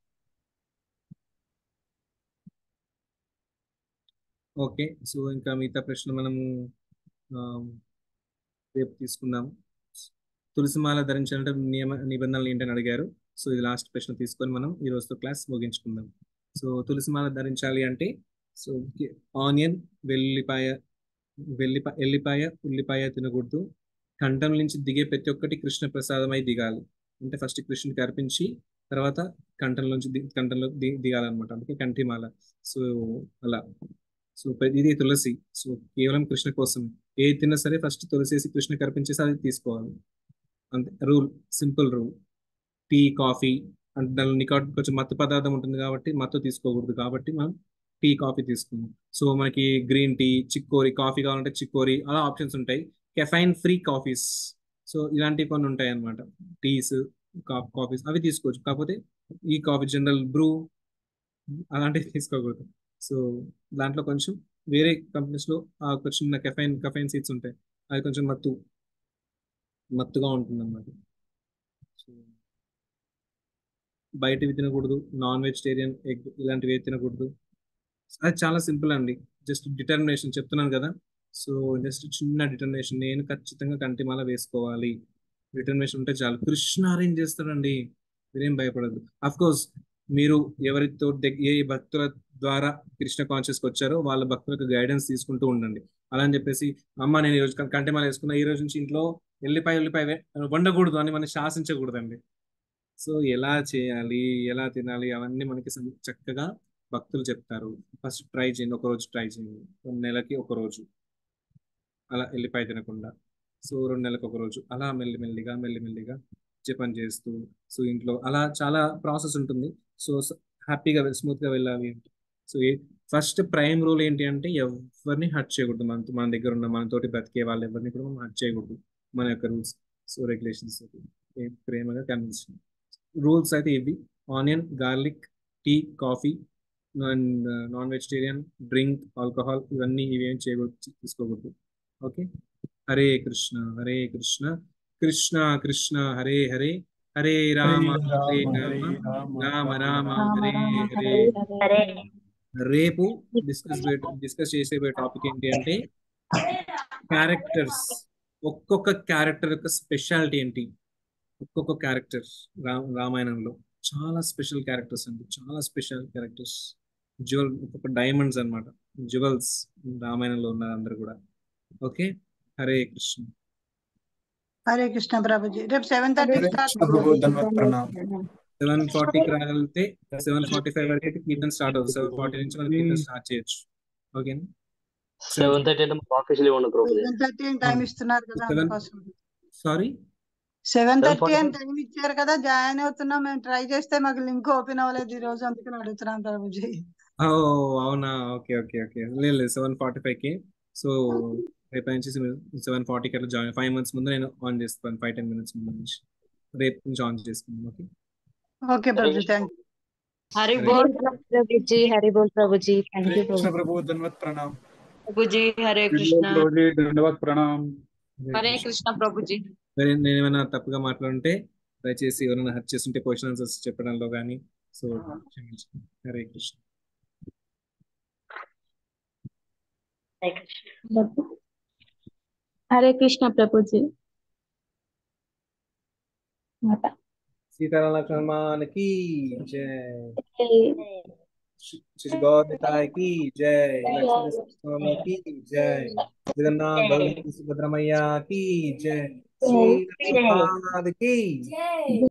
ఓకే సో ఇంకా మిగతా ప్రశ్న మనము ఆ, రేపు తీసుకుందాము తులసిమాల ధరించాలంటే నియమ నిబంధనలు ఏంటని అడిగారు సో ఇది లాస్ట్ ప్రశ్న తీసుకొని మనం ఈ రోజుతో క్లాస్ ముగించుకుందాం సో తులసిమాల ధరించాలి అంటే సో ఆనియన్ వెల్లిపాయ వెల్లిపాయ ఎల్లిపాయ ఉల్లిపాయ తినకూడదు కంఠం నుంచి దిగే ప్రతి ఒక్కటి కృష్ణ ప్రసాదమై దిగాలి అంటే ఫస్ట్ కృష్ణుడికి అర్పించి తర్వాత కంఠంలోంచి ది కంఠంలో ది దిగాలన్నమాట అందుకే కంఠిమాల సో అలా సో ప్ర- ఇది తులసి సో కేవలం కృష్ణ కోసం ఏ తిన్నా సరే ఫస్ట్ తులసి వేసి కృష్ణకి అర్పించేసి అది తీసుకోవాలి అంతే rule simple rule tea coffee అంటే దానిలో నికాట్ కొంచెం మత్తు పదార్థం ఉంటుంది కాబట్టి మత్తు తీసుకోకూడదు కాబట్టి మనం టీ కాఫీ తీసుకున్నాం సో మనకి గ్రీన్ టీ చిక్కోరి కాఫీ కావాలంటే చిక్కోరి అలా ఆప్షన్స్ ఉంటాయి కెఫైన్ ఫ్రీ కాఫీస్ సో ఇలాంటివి కొన్ని ఉంటాయి అన్నమాట టీస్ కాఫీస్ అవి తీసుకోవచ్చు కాకపోతే ఈ కాఫీ జనరల్ బ్రూ అలాంటివి తీసుకోకూడదు సో దాంట్లో కొంచెం వేరే కంపెనీస్ లో ఆ ఒక చిన్న కెఫైన్ కెఫైన్ సీడ్స్ ఉంటాయి అది కొంచెం మత్తు మత్తుగా ఉంటుంది అన్నమాట సో బయటవి తినకూడదు నాన్ వెజిటేరియన్ ఎగ్ ఇలాంటివి ఏవి తినకూడదు అది చాలా సింపుల్ అండి జస్ట్ డిటర్మినేషన్ చెప్తున్నాను కదా సో జస్ట్ చిన్న డిటర్మినేషన్ నేను ఖచ్చితంగా కంటిమాల వేసుకోవాలి డిటర్మినేషన్ ఉంటే చాలు కృష్ణ అరేంజ్ చేస్తాడండి మీరేం భయపడదు అఫ్ కోర్స్ మీరు ఎవరితో దగ్- ఏ భక్తుల ద్వారా కృష్ణ కాన్షియస్కి వచ్చారో వాళ్ళ భక్తులకు గైడెన్స్ తీసుకుంటూ ఉండండి అలా అని చెప్పేసి అమ్మ నేను ఈ రోజు కంటిమాల వేసుకున్నా ఈ రోజు నుంచి ఇంట్లో ఎల్లిపాయ ఉల్లిపాయ వే- వండకూడదు అని మనం శాసించకూడదండి సో ఎలా చేయాలి ఎలా తినాలి అవన్నీ మనకి సం- చక్కగా భక్తులు చెప్తారు ఫస్ట్ ట్రై చేయండి ఒక రోజు ట్రై చేయండి రెండు నెలకి ఒక రోజు అలా ఎల్లిపాయ తినకుండా సో రెండు నెలలకు ఒక రోజు అలా మెల్లిమెల్లిగా మెల్లిమెల్లిగా జపం చేస్తూ సో ఇంట్లో అలా చాలా ప్రాసెస్ ఉంటుంది సో హ్యాపీగా స్మూత్గా వెళ్ళాలి సో ఫస్ట్ ప్రైమ్ రూల్ ఏంటి అంటే ఎవరిని హర్ట్ చేయకూడదు మన మన దగ్గర ఉన్న మనతోటి బ్రతికే వాళ్ళు ఎవరిని కూడా మనం హర్ట్ చేయకూడదు మన యొక్క రూల్స్ సో రెగ్యులేషన్స్ ప్రేమగా కన్విన్స్ రూల్స్ అయితే ఇవి onion garlic tea coffee and non vegetarian drink alcohol ఇవన్నీ ఇవేం చేయకూడదు తీసుకోకూడదు ఓకే హరే కృష్ణ హరే కృష్ణ కృష్ణ కృష్ణ హరే హరే హరే రామ హరే రామ రామ రామ హరే హరే రేపు డిస్కస్ డిస్కస్ చేసే టాపిక్ ఏంటి అంటే క్యారెక్టర్స్ ఒక్కొక్క క్యారెక్టర్ యొక్క స్పెషాలిటీ ఏంటి ఒక్కొక్క క్యారెక్టర్ రా రామాయణంలో చాలా స్పెషల్ క్యారెక్టర్స్ అండి చాలా స్పెషల్ క్యారెక్టర్స్ జ్యువెల్ ఒక్కొక్క డైమండ్స్ అన్నమాట జ్యువెల్స్ రామాయణంలో ఉన్నారు అందరు కూడా ఓకే హరే కృష్ణ హరే కృష్ణ ప్రభుజీ రేపు seven thirty Hare start Krishna Prabhu ధన్యవాద ప్రణామ్ సెవెన్ ఫార్టీకి రాగలిగితే సెవెన్ ఫార్టీ ఫైవ్ వరకు అయితే కీర్తన స్టార్ట్ అవుతుంది సెవెన్ ఫార్టీ నుంచి మనం కీర్తన స్టార్ట్ చేయొచ్చు ఓకేనా సెవెన్ థర్టీ అంటే మాకు ఆఫీస్ లీవ్ ఉండదు ప్రభుజీ సెవెన్ థర్టీ అని టైం ఇస్తున్నారు కదా సెవెన్ అందుకోసం సారీ సెవెన్ థర్టీ 7:45 అని టైం ఇచ్చారు కదా జాయిన్ అవుతున్నాం మేము ట్రై చేస్తే మాకు లింక్ ఓపెన్ అవ్వలేదు ఈ రోజు అందుకని అడుగుతున్నాం ప్రభుజీ ఓ అవునా ఓకే ఓకే ఓకే లేదు లేదు సెవెన్ ఫార్టీ ఫైవ్కి సో రేపు నుంచి సెవెన్ ఫార్టీకి అట్లా జాయిన్ ఫైవ్ మంత్స్ ముందు నేను ఆన్ చేస్తాను ఫైవ్ టెన్ మినిట్స్ ముందు నుంచి రేపు నుంచి ఆన్ చేసుకున్నాను okay okay Prabhuji thank Hari Hare బోల్ ప్రభుజీ హరి బోల్ ప్రభుజీ థ్యాంక్ హరే యూ కృష్ణ ప్రభు ప్రభు ధన్యవాద ప్రణామ్ ప్రభుజీ హరే కృష్ణ ప్రభుజీ ధన్యవాద ప్రణామ్ హరే హరే కృష్ణ కృష్ణ ప్రభుజీ సరే నేను ఏమైనా తప్పుగా మాట్లాడుంటే దయచేసి ఎవరైనా హర్ట్ చేస్తుంటే క్వశ్చన్ ఆన్సర్స్ చెప్పడంలో కానీ సో క్షమించండి హరే కృష్ణ హరే కృష్ణ ప్రభుజీ మాత సీతారామ లక్ష్మణమానికి జై శ్రీ గౌరతాయ की जय लक्ष्मी स्वामी की जय जगन्नाथ बलदेव सुभद्रमैया की जय श्री रघुनाथ की